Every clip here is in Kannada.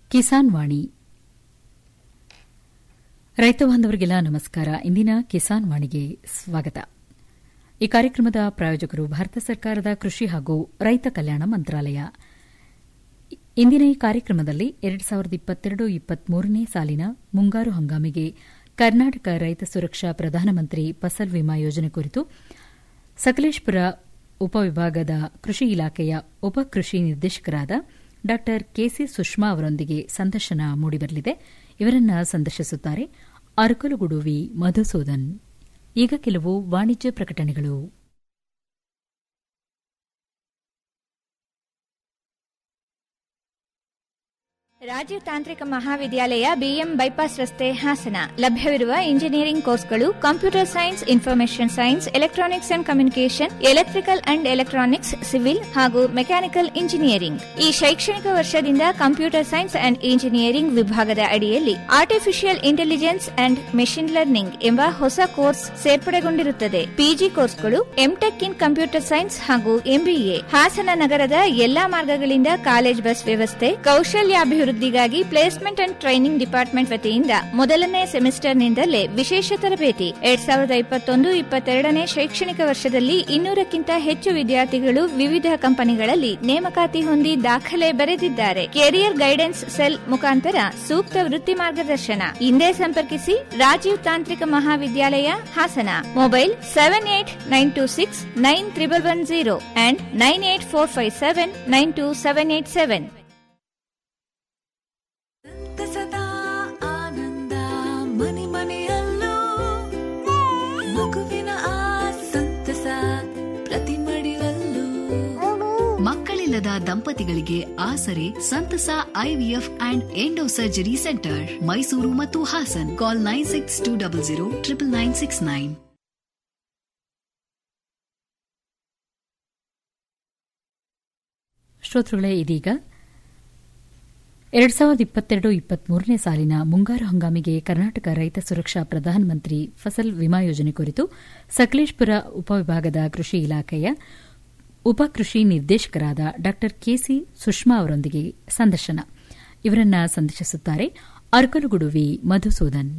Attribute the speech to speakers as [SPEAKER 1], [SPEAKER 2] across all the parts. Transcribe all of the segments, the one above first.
[SPEAKER 1] ಕಿಸಾನ್ ವಾಣಿ ರೈತ ಬಾಂಧವರಿಗೆಲ್ಲ ನಮಸ್ಕಾರ ಇಂದಿನ ಕಿಸಾನ್ ವಾಣಿಗೆ ಸ್ವಾಗತ ಈ ಕಾರ್ಯಕ್ರಮದ ಪ್ರಾಯೋಜಕರು ಭಾರತ ಸರ್ಕಾರದ ಕೃಷಿ ಹಾಗೂ ರೈತ ಕಲ್ಯಾಣ ಮಂತ್ರಾಲಯ ಇಂದಿನ ಈ ಕಾರ್ಯಕ್ರಮದಲ್ಲಿ ಎರಡು ಸಾವಿರದ ಇಪ್ಪತ್ತೆರಡು ಇಪ್ಪತ್ಮೂರನೇ ಸಾಲಿನ ಮುಂಗಾರು ಹಂಗಾಮಿಗೆ ಕರ್ನಾಟಕ ರೈತ ಸುರಕ್ಷಾ ಪ್ರಧಾನಮಂತ್ರಿ ಫಸಲ್ ವಿಮಾ ಯೋಜನೆ ಕುರಿತು ಸಕಲೇಶಪುರ ಉಪವಿಭಾಗದ ಕೃಷಿ ಇಲಾಖೆಯ ಉಪ ಕೃಷಿ ನಿರ್ದೇಶಕರಾದ ಡಾ ಕೆಸಿ ಸುಷ್ಮಾ ಅವರೊಂದಿಗೆ ಸಂದರ್ಶನ ಮೂಡಿಬರಲಿದೆ ಇವರನ್ನ ಸಂದರ್ಶಿಸುತ್ತಾರೆ ಅರಕಲುಗುಡುವಿ ಮಧುಸೂದನ್ ಈಗ ಕೆಲವು ವಾಣಿಜ್ಯ ಪ್ರಕಟಣೆಗಳು
[SPEAKER 2] ರಾಜೀವ್ ತಾಂತ್ರಿಕ ಮಹಾವಿದ್ಯಾಲಯ ಬಿಎಂ ಬೈಪಾಸ್ ರಸ್ತೆ ಹಾಸನ ಲಭ್ಯವಿರುವ ಇಂಜಿನಿಯರಿಂಗ್ ಕೋರ್ಸ್ಗಳು computer science information science electronics and communication electrical and electronics civil ಹಾಗೂ ಮೆಕ್ಯಾನಿಕಲ್ ಇಂಜಿನಿಯರಿಂಗ್ ಈ ಶೈಕ್ಷಣಿಕ ವರ್ಷದಿಂದ ಕಂಪ್ಯೂಟರ್ ಸೈನ್ಸ್ ಅಂಡ್ ಇಂಜಿನಿಯರಿಂಗ್ ವಿಭಾಗದ ಅಡಿಯಲ್ಲಿ artificial intelligence and machine learning ಎಂಬ ಹೊಸ ಕೋರ್ಸ್ ಸೇರ್ಪಡೆಗೊಂಡಿರುತ್ತದೆ ಪಿಜಿ ಕೋರ್ಸ್ಗಳು ಎಂಟೆಕ್ ಇನ್ ಕಂಪ್ಯೂಟರ್ ಸೈನ್ಸ್ ಹಾಗೂ ಎಂಬಿಎ ಹಾಸನ ನಗರದ ಎಲ್ಲಾ ಮಾರ್ಗಗಳಿಂದ ಕಾಲೇಜ್ ಬಸ್ ವ್ಯವಸ್ಥೆ ಕೌಶಲ್ಯಾಭಿವೃದ್ಧಿ ಅಭಿವೃದ್ಧಿಗಾಗಿ ಪ್ಲೇಸ್ಮೆಂಟ್ ಅಂಡ್ ಟ್ರೈನಿಂಗ್ ಡಿಪಾರ್ಟ್ಮೆಂಟ್ ವತಿಯಿಂದ ಮೊದಲನೇ ಸೆಮಿಸ್ಟರ್ನಿಂದಲೇ ವಿಶೇಷ ತರಬೇತಿ ಎರಡ್ ಸಾವಿರದ ಇಪ್ಪತ್ತೊಂದು ಇಪ್ಪತ್ತೆರಡನೇ ಶೈಕ್ಷಣಿಕ ವರ್ಷದಲ್ಲಿ ಇನ್ನೂರಕ್ಕಿಂತ ಹೆಚ್ಚು ವಿದ್ಯಾರ್ಥಿಗಳು ವಿವಿಧ ಕಂಪನಿಗಳಲ್ಲಿ ನೇಮಕಾತಿ ಹೊಂದಿ ದಾಖಲೆ ಬರೆದಿದ್ದಾರೆ ಕೆರಿಯರ್ ಗೈಡೆನ್ಸ್ ಸೆಲ್ ಮುಖಾಂತರ ಸೂಕ್ತ ವೃತ್ತಿ ಮಾರ್ಗದರ್ಶನ ಹಿಂದೆ ಸಂಪರ್ಕಿಸಿ ರಾಜೀವ್ ತಾಂತ್ರಿಕ ಮಹಾವಿದ್ಯಾಲಯ Hassan mobile seven eight nine two six nine triple one zero and nine eight four five seven nine two seven eight seven
[SPEAKER 3] ಸದಾ ಆನಂದ ಮನೆ ಮನೆಯಲ್ಲೂ ಮಗುವಿನ ಆ ಸಂತಸ ಪ್ರತಿ ಮಡಿಲಲ್ಲೂ
[SPEAKER 4] ಮಕ್ಕಳಿಲ್ಲದ ದಂಪತಿಗಳಿಗೆ ಆಸರೆ ಸಂತಸ IVF and endo surgery centre Mysuru ಮತ್ತು Hassan call nine six two double zero triple nine six nine
[SPEAKER 1] ಶ್ರೋತೃಗಳೇ ಇದೀಗ ಎರಡ್ ಸಾವಿರದ ಇಪ್ಪತ್ತೆರಡು ಇಪ್ಪತ್ಮೂರನೇ ಸಾಲಿನ ಮುಂಗಾರು ಹಂಗಾಮಿಗೆ ಕರ್ನಾಟಕ ರೈತ ಸುರಕ್ಷಾ ಪ್ರಧಾನಮಂತ್ರಿ ಫಸಲ್ ವಿಮಾ ಯೋಜನೆ ಕುರಿತು ಸಕಲೇಶಪುರ ಉಪವಿಭಾಗದ ಕೃಷಿ ಇಲಾಖೆಯ ಉಪ ಕೃಷಿ ನಿರ್ದೇಶಕರಾದ ಡಾ ಕೆಸಿ ಸುಷ್ಮಾ ಅವರೊಂದಿಗೆ ಸಂದರ್ಶನ ಇವರನ್ನ ಸಂದರ್ಶಿಸುತ್ತಾರೆ ಅರ್ಕಲುಗುಡುವಿ ಮಧುಸೂದನ್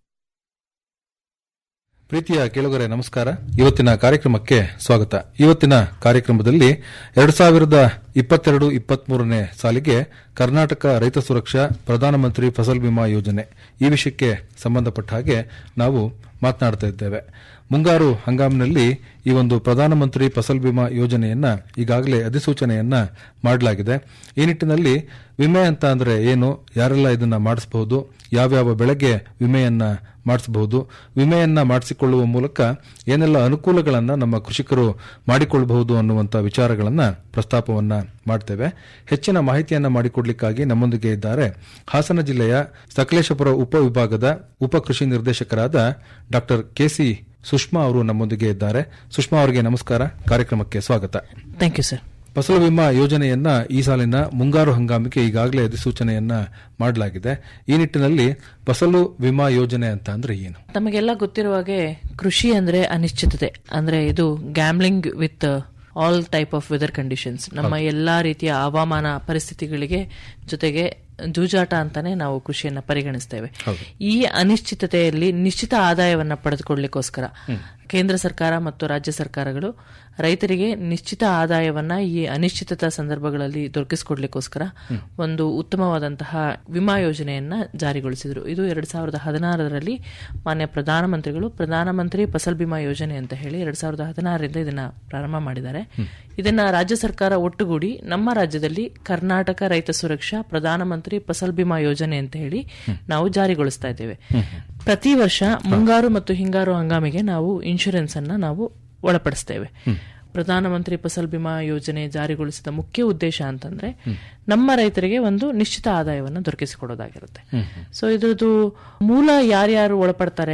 [SPEAKER 5] ಪ್ರೀತಿಯ ಕೇಳುಗರೆ ನಮಸ್ಕಾರ ಇವತ್ತಿನ ಕಾರ್ಯಕ್ರಮಕ್ಕೆ ಸ್ವಾಗತ ಇವತ್ತಿನ ಕಾರ್ಯಕ್ರಮದಲ್ಲಿ ಎರಡು ಸಾವಿರದ ಇಪ್ಪತ್ತೆರಡು ಇಪ್ಪತ್ಮೂರನೇ ಸಾಲಿಗೆ ಕರ್ನಾಟಕ ರೈತ ಸುರಕ್ಷಾ ಪ್ರಧಾನಮಂತ್ರಿ ಫಸಲ್ ಬಿಮಾ ಯೋಜನೆ ಈ ವಿಷಯಕ್ಕೆ ಸಂಬಂಧಪಟ್ಟ ಹಾಗೆ ನಾವು ಮಾತನಾಡ್ತಾ ಇದ್ದೇವೆ ಮುಂಗಾರು ಹಂಗಾಮಿನಲ್ಲಿ ಈ ಒಂದು ಪ್ರಧಾನಮಂತ್ರಿ ಫಸಲ್ ಬಿಮಾ ಯೋಜನೆಯನ್ನ ಈಗಾಗಲೇ ಅಧಿಸೂಚನೆಯನ್ನ ಮಾಡಲಾಗಿದೆ ಈ ನಿಟ್ಟಿನಲ್ಲಿ ವಿಮೆ ಅಂತ ಅಂದ್ರೆ ಏನು ಯಾರೆಲ್ಲ ಇದನ್ನ ಮಾಡಿಸಬಹುದು ಯಾವ್ಯಾವ ಬೆಳೆಗೆ ವಿಮೆಯನ್ನ ಮಾಡಿಸಬಹುದು ವಿಮೆಯನ್ನ ಮಾಡಿಸಿಕೊಳ್ಳುವ ಮೂಲಕ ಏನೆಲ್ಲ ಅನುಕೂಲಗಳನ್ನ ನಮ್ಮ ಕೃಷಿಕರು ಮಾಡಿಕೊಳ್ಳಬಹುದು ಅನ್ನುವಂಥ ವಿಚಾರಗಳನ್ನ ಪ್ರಸ್ತಾಪವನ್ನ ಮಾಡ್ತೇವೆ ಹೆಚ್ಚಿನ ಮಾಹಿತಿಯನ್ನ ಮಾಡಿಕೊಡ್ಲಿಕ್ಕಾಗಿ ನಮ್ಮೊಂದಿಗೆ ಇದ್ದಾರೆ ಹಾಸನ ಜಿಲ್ಲೆಯ ಸಕಲೇಶಪುರ ಉಪವಿಭಾಗದ ಉಪ ಕೃಷಿ ನಿರ್ದೇಶಕರಾದ ಡಾಕ್ಟರ್ ಕೆಸಿ ಸುಷ್ಮಾ ಅವರು ನಮ್ಮೊಂದಿಗೆ ಇದ್ದಾರೆ ಸುಷ್ಮಾ ಅವರಿಗೆ ನಮಸ್ಕಾರ ಕಾರ್ಯಕ್ರಮಕ್ಕೆ ಸ್ವಾಗತ
[SPEAKER 6] ಥ್ಯಾಂಕ್ ಯು ಸರ್
[SPEAKER 5] ಫಸಲು ವಿಮಾ ಯೋಜನೆಯನ್ನ ಈ ಸಾಲಿನ ಮುಂಗಾರು ಹಂಗಾಮಿಗೆ ಈಗಾಗಲೇ ಅಧಿಸೂಚನೆಯನ್ನ ಮಾಡಲಾಗಿದೆ ಈ ನಿಟ್ಟಿನಲ್ಲಿ ಫಸಲು ವಿಮಾ ಯೋಜನೆ ಅಂತ ಅಂದ್ರೆ ಏನು
[SPEAKER 6] ತಮಗೆಲ್ಲ ಗೊತ್ತಿರುವ ಹಾಗೆ ಕೃಷಿ ಅಂದ್ರೆ ಅನಿಶ್ಚಿತತೆ ಅಂದ್ರೆ ಇದು gambling with all type of weather conditions ನಮ್ಮ ಎಲ್ಲಾ ರೀತಿಯ ಹವಾಮಾನ ಪರಿಸ್ಥಿತಿಗಳಿಗೆ ಜೊತೆಗೆ ಜೂಜಾಟ ಅಂತಾನೆ ನಾವು ಕೃಷಿಯನ್ನ ಪರಿಗಣಿಸ್ತೇವೆ ಈ ಅನಿಶ್ಚಿತತೆಯಲ್ಲಿ ನಿಶ್ಚಿತ ಆದಾಯವನ್ನ ಪಡೆದುಕೊಳ್ಳಿಕ್ಕೋಸ್ಕರ ಕೇಂದ್ರ ಸರ್ಕಾರ ಮತ್ತು ರಾಜ್ಯ ಸರ್ಕಾರಗಳು ರೈತರಿಗೆ ನಿಶ್ಚಿತ ಆದಾಯವನ್ನ ಈ ಅನಿಶ್ಚಿತತಾ ಸಂದರ್ಭಗಳಲ್ಲಿ ದೊರಕಿಸಿಕೊಡ್ಲಿಕ್ಕೋಸ್ಕರ ಒಂದು ಉತ್ತಮವಾದಂತಹ ವಿಮಾ ಯೋಜನೆಯನ್ನ ಜಾರಿಗೊಳಿಸಿದರು ಇದು ಎರಡ್ ಸಾವಿರದ ಹದಿನಾರರಲ್ಲಿ ಮಾನ್ಯ ಪ್ರಧಾನಮಂತ್ರಿಗಳು ಪ್ರಧಾನಮಂತ್ರಿ ಫಸಲ್ ಬಿಮಾ ಯೋಜನೆ ಅಂತ ಹೇಳಿ ಎರಡ್ ಸಾವಿರದ ಹದಿನಾರರಿಂದ ಇದನ್ನ ಪ್ರಾರಂಭ ಮಾಡಿದ್ದಾರೆ ಇದನ್ನ ರಾಜ್ಯ ಸರ್ಕಾರ ಒಟ್ಟುಗೂಡಿ ನಮ್ಮ ರಾಜ್ಯದಲ್ಲಿ ಕರ್ನಾಟಕ ರೈತ ಸುರಕ್ಷಾ ಪ್ರಧಾನಮಂತ್ರಿ ಫಸಲ್ ಬಿಮಾ ಯೋಜನೆ ಅಂತ ಹೇಳಿ ನಾವು ಜಾರಿಗೊಳಿಸ್ತಾ ಇದ್ದೇವೆ ಪ್ರತಿ ವರ್ಷ ಮುಂಗಾರು ಮತ್ತು ಹಿಂಗಾರು ಹಂಗಾಮಿಗೆ ನಾವು ಇನ್ಶೂರೆನ್ಸ್ ಅನ್ನ ನಾವು ಒಳಪಡಿಸ್ತೇವೆ ಪ್ರಧಾನಮಂತ್ರಿ ಫಸಲ್ ಬಿಮಾ ಯೋಜನೆ ಜಾರಿಗೊಳಿಸಿದ ಮುಖ್ಯ ಉದ್ದೇಶ ಅಂತಂದ್ರೆ ನಮ್ಮ ರೈತರಿಗೆ ಒಂದು ನಿಶ್ಚಿತ ಆದಾಯವನ್ನು ದೊರಕಿಸಿಕೊಡೋದಾಗಿರುತ್ತೆ ಸೊ ಇದ್ರದ್ದು ಮೂಲ ಯಾರ್ಯಾರು ಒಳಪಡ್ತಾರೆ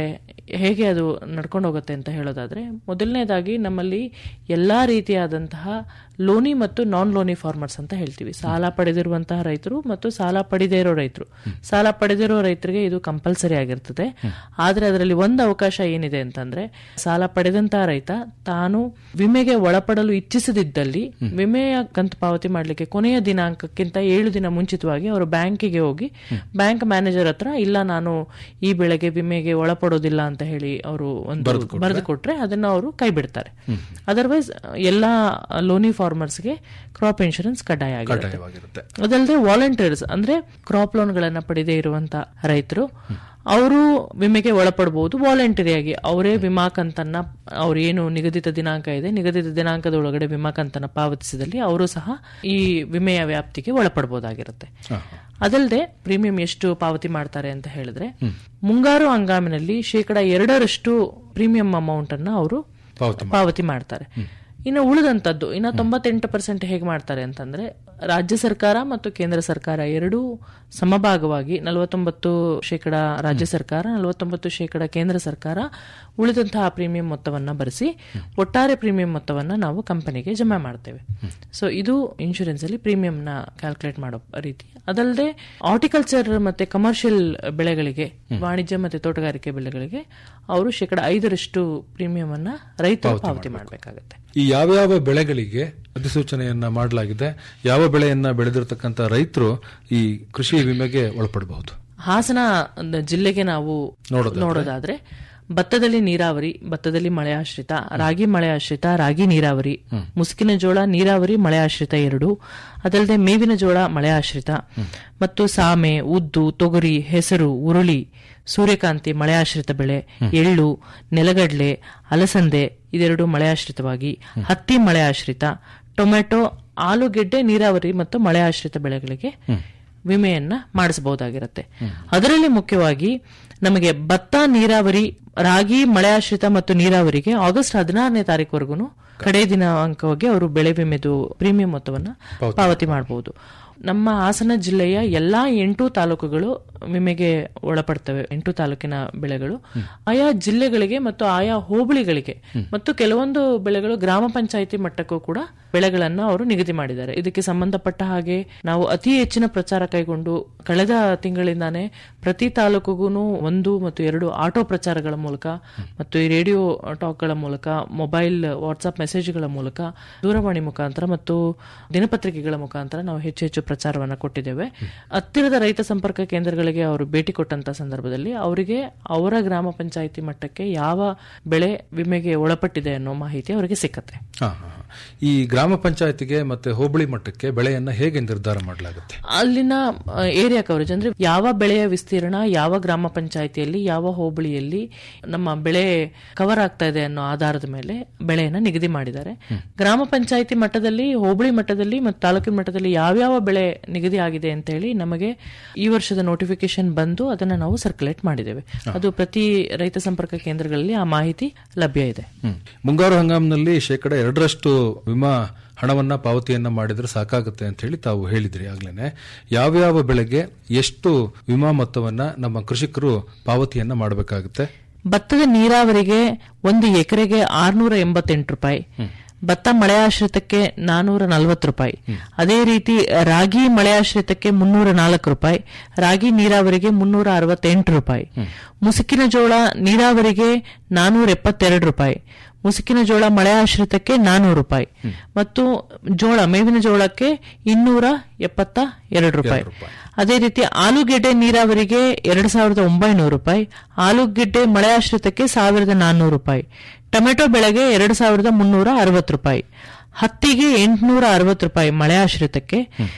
[SPEAKER 6] ಹೇಗೆ ಅದು ನಡ್ಕೊಂಡು ಹೋಗುತ್ತೆ ಅಂತ ಹೇಳೋದಾದ್ರೆ ಮೊದಲನೇದಾಗಿ ನಮ್ಮಲ್ಲಿ ಎಲ್ಲಾ ರೀತಿಯಾದಂತಹ ಲೋನಿ ಮತ್ತು ನಾನ್ ಲೋನಿ ಫಾರ್ಮರ್ಸ್ ಅಂತ ಹೇಳ್ತೀವಿ ಸಾಲ ಪಡೆದಿರುವಂತಹ ರೈತರು ಮತ್ತು ಸಾಲ ಪಡೆದೇ ಇರೋ ರೈತರು ಸಾಲ ಪಡೆದಿರೋ ರೈತರಿಗೆ ಇದು ಕಂಪಲ್ಸರಿ ಆಗಿರ್ತದೆ ಆದ್ರೆ ಅದರಲ್ಲಿ ಒಂದು ಅವಕಾಶ ಏನಿದೆ ಅಂತಂದ್ರೆ ಸಾಲ ಪಡೆದಂತಹ ರೈತ ತಾನು ವಿಮೆಗೆ ಒಳಪಡಲು ಇಚ್ಛಿಸದಿದ್ದಲ್ಲಿ ವಿಮೆಯ ಕಂತು ಪಾವತಿ ಮಾಡಲಿಕ್ಕೆ ಕೊನೆಯ ದಿನಾಂಕಕ್ಕಿಂತ ಏಳು ದಿನ ಮುಂಚಿತವಾಗಿ ಅವರು ಬ್ಯಾಂಕಿಗೆ ಹೋಗಿ ಬ್ಯಾಂಕ್ ಮ್ಯಾನೇಜರ್ ಹತ್ರ ಇಲ್ಲ ನಾನು ಈ ಬೆಳೆಗೆ ವಿಮೆಗೆ ಒಳಪಡೋದಿಲ್ಲ ಅಂತ ಹೇಳಿ ಅವರು ಒಂದು ಬರೆದು ಕೊಟ್ರೆ ಅದನ್ನ ಅವರು ಕೈ ಬಿಡ್ತಾರೆ ಅದರ್ವೈಸ್ ಎಲ್ಲಾ ಲೋನಿ ಫಾರ್ಮರ್ಸ್ಗೆ ಕ್ರಾಪ್ ಇನ್ಶೂರೆನ್ಸ್ ಕಡ್ಡಾಯ ಆಗಿರುತ್ತೆ
[SPEAKER 5] ಕಡ್ಡಾಯವಾಗಿರುತ್ತೆ
[SPEAKER 6] ಅದಲ್ಲದೆ ವಾಲಂಟಿಯರ್ಸ್ ಅಂದ್ರೆ ಕ್ರಾಪ್ ಲೋನ್ ಗಳನ್ನ ಪಡೆದೇ ಇರುವಂತ ರೈತರು ಅವರು ವಿಮೆಗೆ ಒಳಪಡಬಹುದು ವಾಲಂಟರಿಯಾಗಿ ಅವರೇ ವಿಮಾ ಕಂತನ್ನ ಅವ್ರು ಏನು ನಿಗದಿತ ದಿನಾಂಕ ಇದೆ ನಿಗದಿತ ದಿನಾಂಕದ ಒಳಗಡೆ ವಿಮಾ ಕಂತನ್ನ ಪಾವತಿಸಿದಲ್ಲಿ ಅವರು ಸಹ ಈ ವಿಮೆಯ ವ್ಯಾಪ್ತಿಗೆ ಒಳಪಡಬಹುದಾಗಿರುತ್ತೆ ಅದಲ್ಲದೆ ಪ್ರೀಮಿಯಂ ಎಷ್ಟು ಪಾವತಿ ಮಾಡ್ತಾರೆ ಅಂತ ಹೇಳಿದ್ರೆ ಮುಂಗಾರು ಹಂಗಾಮಿನಲ್ಲಿ ಶೇಕಡ ಎರಡರಷ್ಟು ಪ್ರೀಮಿಯಂ ಅಮೌಂಟ್ ಅನ್ನ ಅವರು
[SPEAKER 5] ಪಾವತಿ
[SPEAKER 6] ಪಾವತಿ ಮಾಡ್ತಾರೆ ಇನ್ನು ಉಳಿದಂತದ್ದು ಇನ್ನು ತೊಂಬತ್ತೆಂಟು ಪರ್ಸೆಂಟ್ ಹೇಗೆ ಮಾಡ್ತಾರೆ ಅಂತಂದ್ರೆ ರಾಜ್ಯ ಸರ್ಕಾರ ಮತ್ತು ಕೇಂದ್ರ ಸರ್ಕಾರ ಎರಡೂ ಸಮಭಾಗವಾಗಿ ನಲವತ್ತೊಂಬತ್ತು ಶೇಕಡ ರಾಜ್ಯ ಸರ್ಕಾರ ನಲವತ್ತೊಂಬತ್ತು ಶೇಕಡ ಕೇಂದ್ರ ಸರ್ಕಾರ ಉಳಿದಂತಹ ಪ್ರೀಮಿಯಂ ಮೊತ್ತವನ್ನ ಭರಿಸಿ ಒಟ್ಟಾರೆ ಪ್ರೀಮಿಯಂ ಮೊತ್ತವನ್ನ ನಾವು ಕಂಪನಿಗೆ ಜಮಾ ಮಾಡ್ತೇವೆ ಸೊ ಇದು ಇನ್ಶೂರೆನ್ಸ್ ಅಲ್ಲಿ ಪ್ರೀಮಿಯಂ ನ ಕ್ಯಾಲ್ಕುಲೇಟ್ ಮಾಡೋ ರೀತಿ ಅದಲ್ಲದೆ ಹಾರ್ಟಿಕಲ್ಚರ್ ಮತ್ತೆ ಕಮರ್ಷಿಯಲ್ ಬೆಳೆಗಳಿಗೆ ವಾಣಿಜ್ಯ ಮತ್ತೆ ತೋಟಗಾರಿಕೆ ಬೆಳೆಗಳಿಗೆ ಅವರು ಶೇಕಡ ಐದರಷ್ಟು ಪ್ರೀಮಿಯಂ ಅನ್ನ ರೈತರು ಪಾವತಿ ಮಾಡಬೇಕಾಗುತ್ತೆ
[SPEAKER 5] ಈ ಯಾವ್ಯಾವ ಬೆಳೆಗಳಿಗೆ ಅಧಿಸೂಚನೆಯನ್ನ ಮಾಡಲಾಗಿದೆ ಯಾವ ಬೆಳೆಯನ್ನ ಬೆಳೆದಿರತಕ್ಕಂತ ರೈತರು ಈ ಕೃಷಿ ವಿಮೆಗೆ ಒಳಪಡಬಹುದು
[SPEAKER 6] ಹಾಸನ ಒಂದು ಜಿಲ್ಲೆಗೆ ನಾವು ನೋಡೋದಾದ್ರೆ ಭತ್ತದಲ್ಲಿ ನೀರಾವರಿ ಭತ್ತದಲ್ಲಿ ಮಳೆ ಆಶ್ರಿತ ರಾಗಿ ಮಳೆ ಆಶ್ರಿತ ರಾಗಿ ನೀರಾವರಿ ಮುಸುಕಿನ ಜೋಳ ನೀರಾವರಿ ಮಳೆ ಆಶ್ರಿತ ಎರಡು ಅದಲ್ಲದೆ ಮೇವಿನ ಜೋಳ ಮಳೆ ಆಶ್ರಿತ ಮತ್ತು ಸಾಮೆ ಉದ್ದು ತೊಗರಿ ಹೆಸರು ಉರುಳಿ ಸೂರ್ಯಕಾಂತಿ ಮಳೆ ಆಶ್ರಿತ ಬೆಳೆ ಎಳ್ಳು ನೆಲಗಡಲೆ ಅಲಸಂದೆ ಇದೆರಡು ಮಳೆ ಆಶ್ರಿತವಾಗಿ ಹತ್ತಿ ಮಳೆ ಆಶ್ರಿತ ಟೊಮೆಟೊ ಆಲೂಗೆಡ್ಡೆ ನೀರಾವರಿ ಮತ್ತು ಮಳೆ ಆಶ್ರಿತ ಬೆಳೆಗಳಿಗೆ ವಿಮೆಯನ್ನ ಮಾಡಿಸಬಹುದಾಗಿರುತ್ತೆ ಅದರಲ್ಲಿ ಮುಖ್ಯವಾಗಿ ನಮಗೆ ಭತ್ತ ನೀರಾವರಿ ರಾಗಿ ಮಳೆ ಆಶ್ರಿತ ಮತ್ತು ನೀರಾವರಿಗೆ ಆಗಸ್ಟ್ ಹದಿನಾರನೇ ತಾರೀಕುವರೆಗೂ ಕಡೆ ದಿನಾಂಕವಾಗಿ ಅವರು ಬೆಳೆ ವಿಮೆದು ಪ್ರೀಮಿಯಂ ಮೊತ್ತವನ್ನ ಪಾವತಿ ಮಾಡಬಹುದು ನಮ್ಮ ಹಾಸನ ಜಿಲ್ಲೆಯ ಎಲ್ಲಾ ಎಂಟು ತಾಲೂಕುಗಳು ವಿಮೆಗೆ ಒಳಪಡ್ತವೆ ಎಂಟು ತಾಲೂಕಿನ ಬೆಳೆಗಳು ಆಯಾ ಜಿಲ್ಲೆಗಳಿಗೆ ಮತ್ತು ಆಯಾ ಹೋಬಳಿಗಳಿಗೆ ಮತ್ತು ಕೆಲವೊಂದು ಬೆಳೆಗಳು ಗ್ರಾಮ ಪಂಚಾಯಿತಿ ಮಟ್ಟಕ್ಕೂ ಕೂಡ ಬೆಳೆಗಳನ್ನ ಅವರು ನಿಗದಿ ಮಾಡಿದ್ದಾರೆ ಇದಕ್ಕೆ ಸಂಬಂಧಪಟ್ಟ ಹಾಗೆ ನಾವು ಅತಿ ಹೆಚ್ಚಿನ ಪ್ರಚಾರ ಕೈಗೊಂಡು ಕಳೆದ ತಿಂಗಳಿಂದಾನೇ ಪ್ರತಿ ತಾಲೂಕಿಗೂ ಒಂದು ಮತ್ತು ಎರಡು ಆಟೋ ಪ್ರಚಾರಗಳ ಮೂಲಕ ಮತ್ತು ಈ ರೇಡಿಯೋ ಟಾಕ್ಗಳ ಮೂಲಕ ಮೊಬೈಲ್ ವಾಟ್ಸ್ಆಪ್ ಮೆಸೇಜ್ಗಳ ಮೂಲಕ ದೂರವಾಣಿ ಮುಖಾಂತರ ಮತ್ತು ದಿನಪತ್ರಿಕೆಗಳ ಮುಖಾಂತರ ನಾವು ಹೆಚ್ಚು ಹೆಚ್ಚು ಪ್ರಚಾರವನ್ನು ಕೊಟ್ಟಿದ್ದೇವೆ ಹತ್ತಿರದ ರೈತ ಸಂಪರ್ಕ ಕೇಂದ್ರಗಳಿಗೆ ಅವರು ಭೇಟಿ ಕೊಟ್ಟಂತ ಸಂದರ್ಭದಲ್ಲಿ ಅವರಿಗೆ ಅವರ ಗ್ರಾಮ ಪಂಚಾಯಿತಿ ಮಟ್ಟಕ್ಕೆ ಯಾವ ಬೆಳೆ ವಿಮೆಗೆ ಒಳಪಟ್ಟಿದೆ ಅನ್ನೋ ಮಾಹಿತಿ ಅವರಿಗೆ ಸಿಕ್ಕತ್ತೆ
[SPEAKER 5] ಹಾ, ಹಾ, ಹಾ. ಈ ಗ್ರಾಮ ಪಂಚಾಯತಿಗೆ ಮತ್ತೆ ಹೋಬಳಿ ಮಟ್ಟಕ್ಕೆ ಬೆಳೆಯನ್ನ ಹೇಗೆ ನಿರ್ಧಾರ ಮಾಡಲಾಗುತ್ತೆ
[SPEAKER 6] ಅಲ್ಲಿನ ಏರಿಯಾ ಕವರೇಜ್ ಅಂದ್ರೆ ಯಾವ ಬೆಳೆಯ ವಿಸ್ತೀರ್ಣ ಯಾವ ಗ್ರಾಮ ಪಂಚಾಯಿತಿಯಲ್ಲಿ ಯಾವ ಹೋಬಳಿಯಲ್ಲಿ ನಮ್ಮ ಬೆಳೆ ಕವರ್ ಆಗ್ತಾ ಇದೆ ಅನ್ನೋ ಆಧಾರದ ಮೇಲೆ ಬೆಳೆಯನ್ನ ನಿಗದಿ ಮಾಡಿದ್ದಾರೆ ಗ್ರಾಮ ಪಂಚಾಯಿತಿ ಮಟ್ಟದಲ್ಲಿ ಹೋಬಳಿ ಮಟ್ಟದಲ್ಲಿ ಮತ್ತು ತಾಲೂಕಿನ ಮಟ್ಟದಲ್ಲಿ ಯಾವ್ಯಾವ ಬೆಳೆ ನಿಗದಿ ಆಗಿದೆ ಅಂತ ಹೇಳಿ ನಮಗೆ ಈ ವರ್ಷದ ನೋಟಿಫಿಕೇಶನ್ ಬಂದು ಅದನ್ನ ನಾವು ಸರ್ಕ್ಯುಲೇಟ್ ಮಾಡಿದ್ದೇವೆ ಅದು ಪ್ರತಿ ರೈತ ಸಂಪರ್ಕ ಕೇಂದ್ರಗಳಲ್ಲಿ ಆ ಮಾಹಿತಿ ಲಭ್ಯ ಇದೆ
[SPEAKER 5] ಹ್ಮ್. ಮುಂಗಾರು ಹಂಗಾಮಿನಲ್ಲಿ ಶೇಕಡ ಎರಡರಷ್ಟು ವಿಮಾ ಹಣವನ್ನ ಪಾವತಿಯನ್ನ ಮಾಡಿದ್ರೆ ಸಾಕಾಗುತ್ತೆ ಅಂತ ಹೇಳಿ ತಾವು ಹೇಳಿದ್ರಿ ಆಗ್ಲೇನೆ ಯಾವ್ಯಾವ ಬೆಳೆಗೆ ಎಷ್ಟು ವಿಮಾ ಮೊತ್ತವನ್ನ ನಮ್ಮ ಕೃಷಿಕರು ಪಾವತಿಯನ್ನ ಮಾಡಬೇಕಾಗುತ್ತೆ
[SPEAKER 6] ಭತ್ತದ ನೀರಾವರಿಗೆ ಒಂದು ಎಕರೆಗೆ ಆರ್ನೂರ ಎಂಬತ್ತೆಂಟು ರೂಪಾಯಿ ಭತ್ತ ಮಳೆ ಆಶ್ರಿತಕ್ಕೆ ನಾನೂರ ನಲವತ್ತು ರೂಪಾಯಿ ಅದೇ ರೀತಿ ರಾಗಿ ಮಳೆ ಆಶ್ರಿತಕ್ಕೆ ಮುನ್ನೂರ ನಾಲ್ಕು ರೂಪಾಯಿ ರಾಗಿ ನೀರಾವರಿಗೆ ಮುನ್ನೂರ ಅರವತ್ತೆಂಟು ರೂಪಾಯಿ ಮುಸುಕಿನ ಜೋಳ ನೀರಾವರಿಗೆ ನಾನೂರ ಎಪ್ಪತ್ತೆರಡು ರೂಪಾಯಿ ಮುಸುಕಿನ ಜೋಳ ಮಳೆ ಆಶ್ರಿತಕ್ಕೆ ನಾನೂರು ರೂಪಾಯಿ ಮತ್ತು ಜೋಳ ಮೇವಿನ ಜೋಳಕ್ಕೆ ಇನ್ನೂರ ಎಪ್ಪತ್ತ ಎರಡು ರೂಪಾಯಿ ಅದೇ ರೀತಿ ಆಲೂಗೆಡ್ಡೆ ನೀರಾವರಿಗೆ ಎರಡ್ ಸಾವಿರದ ಒಂಬೈನೂರು ರೂಪಾಯಿ ಆಲೂಗೆಡ್ಡೆ ಮಳೆ ಆಶ್ರಿತಕ್ಕೆ ಸಾವಿರದ ನಾನ್ನೂರು ರೂಪಾಯಿ ಟೊಮೆಟೊ ಬೆಳೆಗೆ ಎರಡ್ ಸಾವಿರದ ಮುನ್ನೂರ ಅರವತ್ತು ರೂಪಾಯಿ ಹತ್ತಿಗೆ ಎಂಟುನೂರ ಅರವತ್ತು ರೂಪಾಯಿ ಮಳೆ ಆಶ್ರಿತಕ್ಕೆ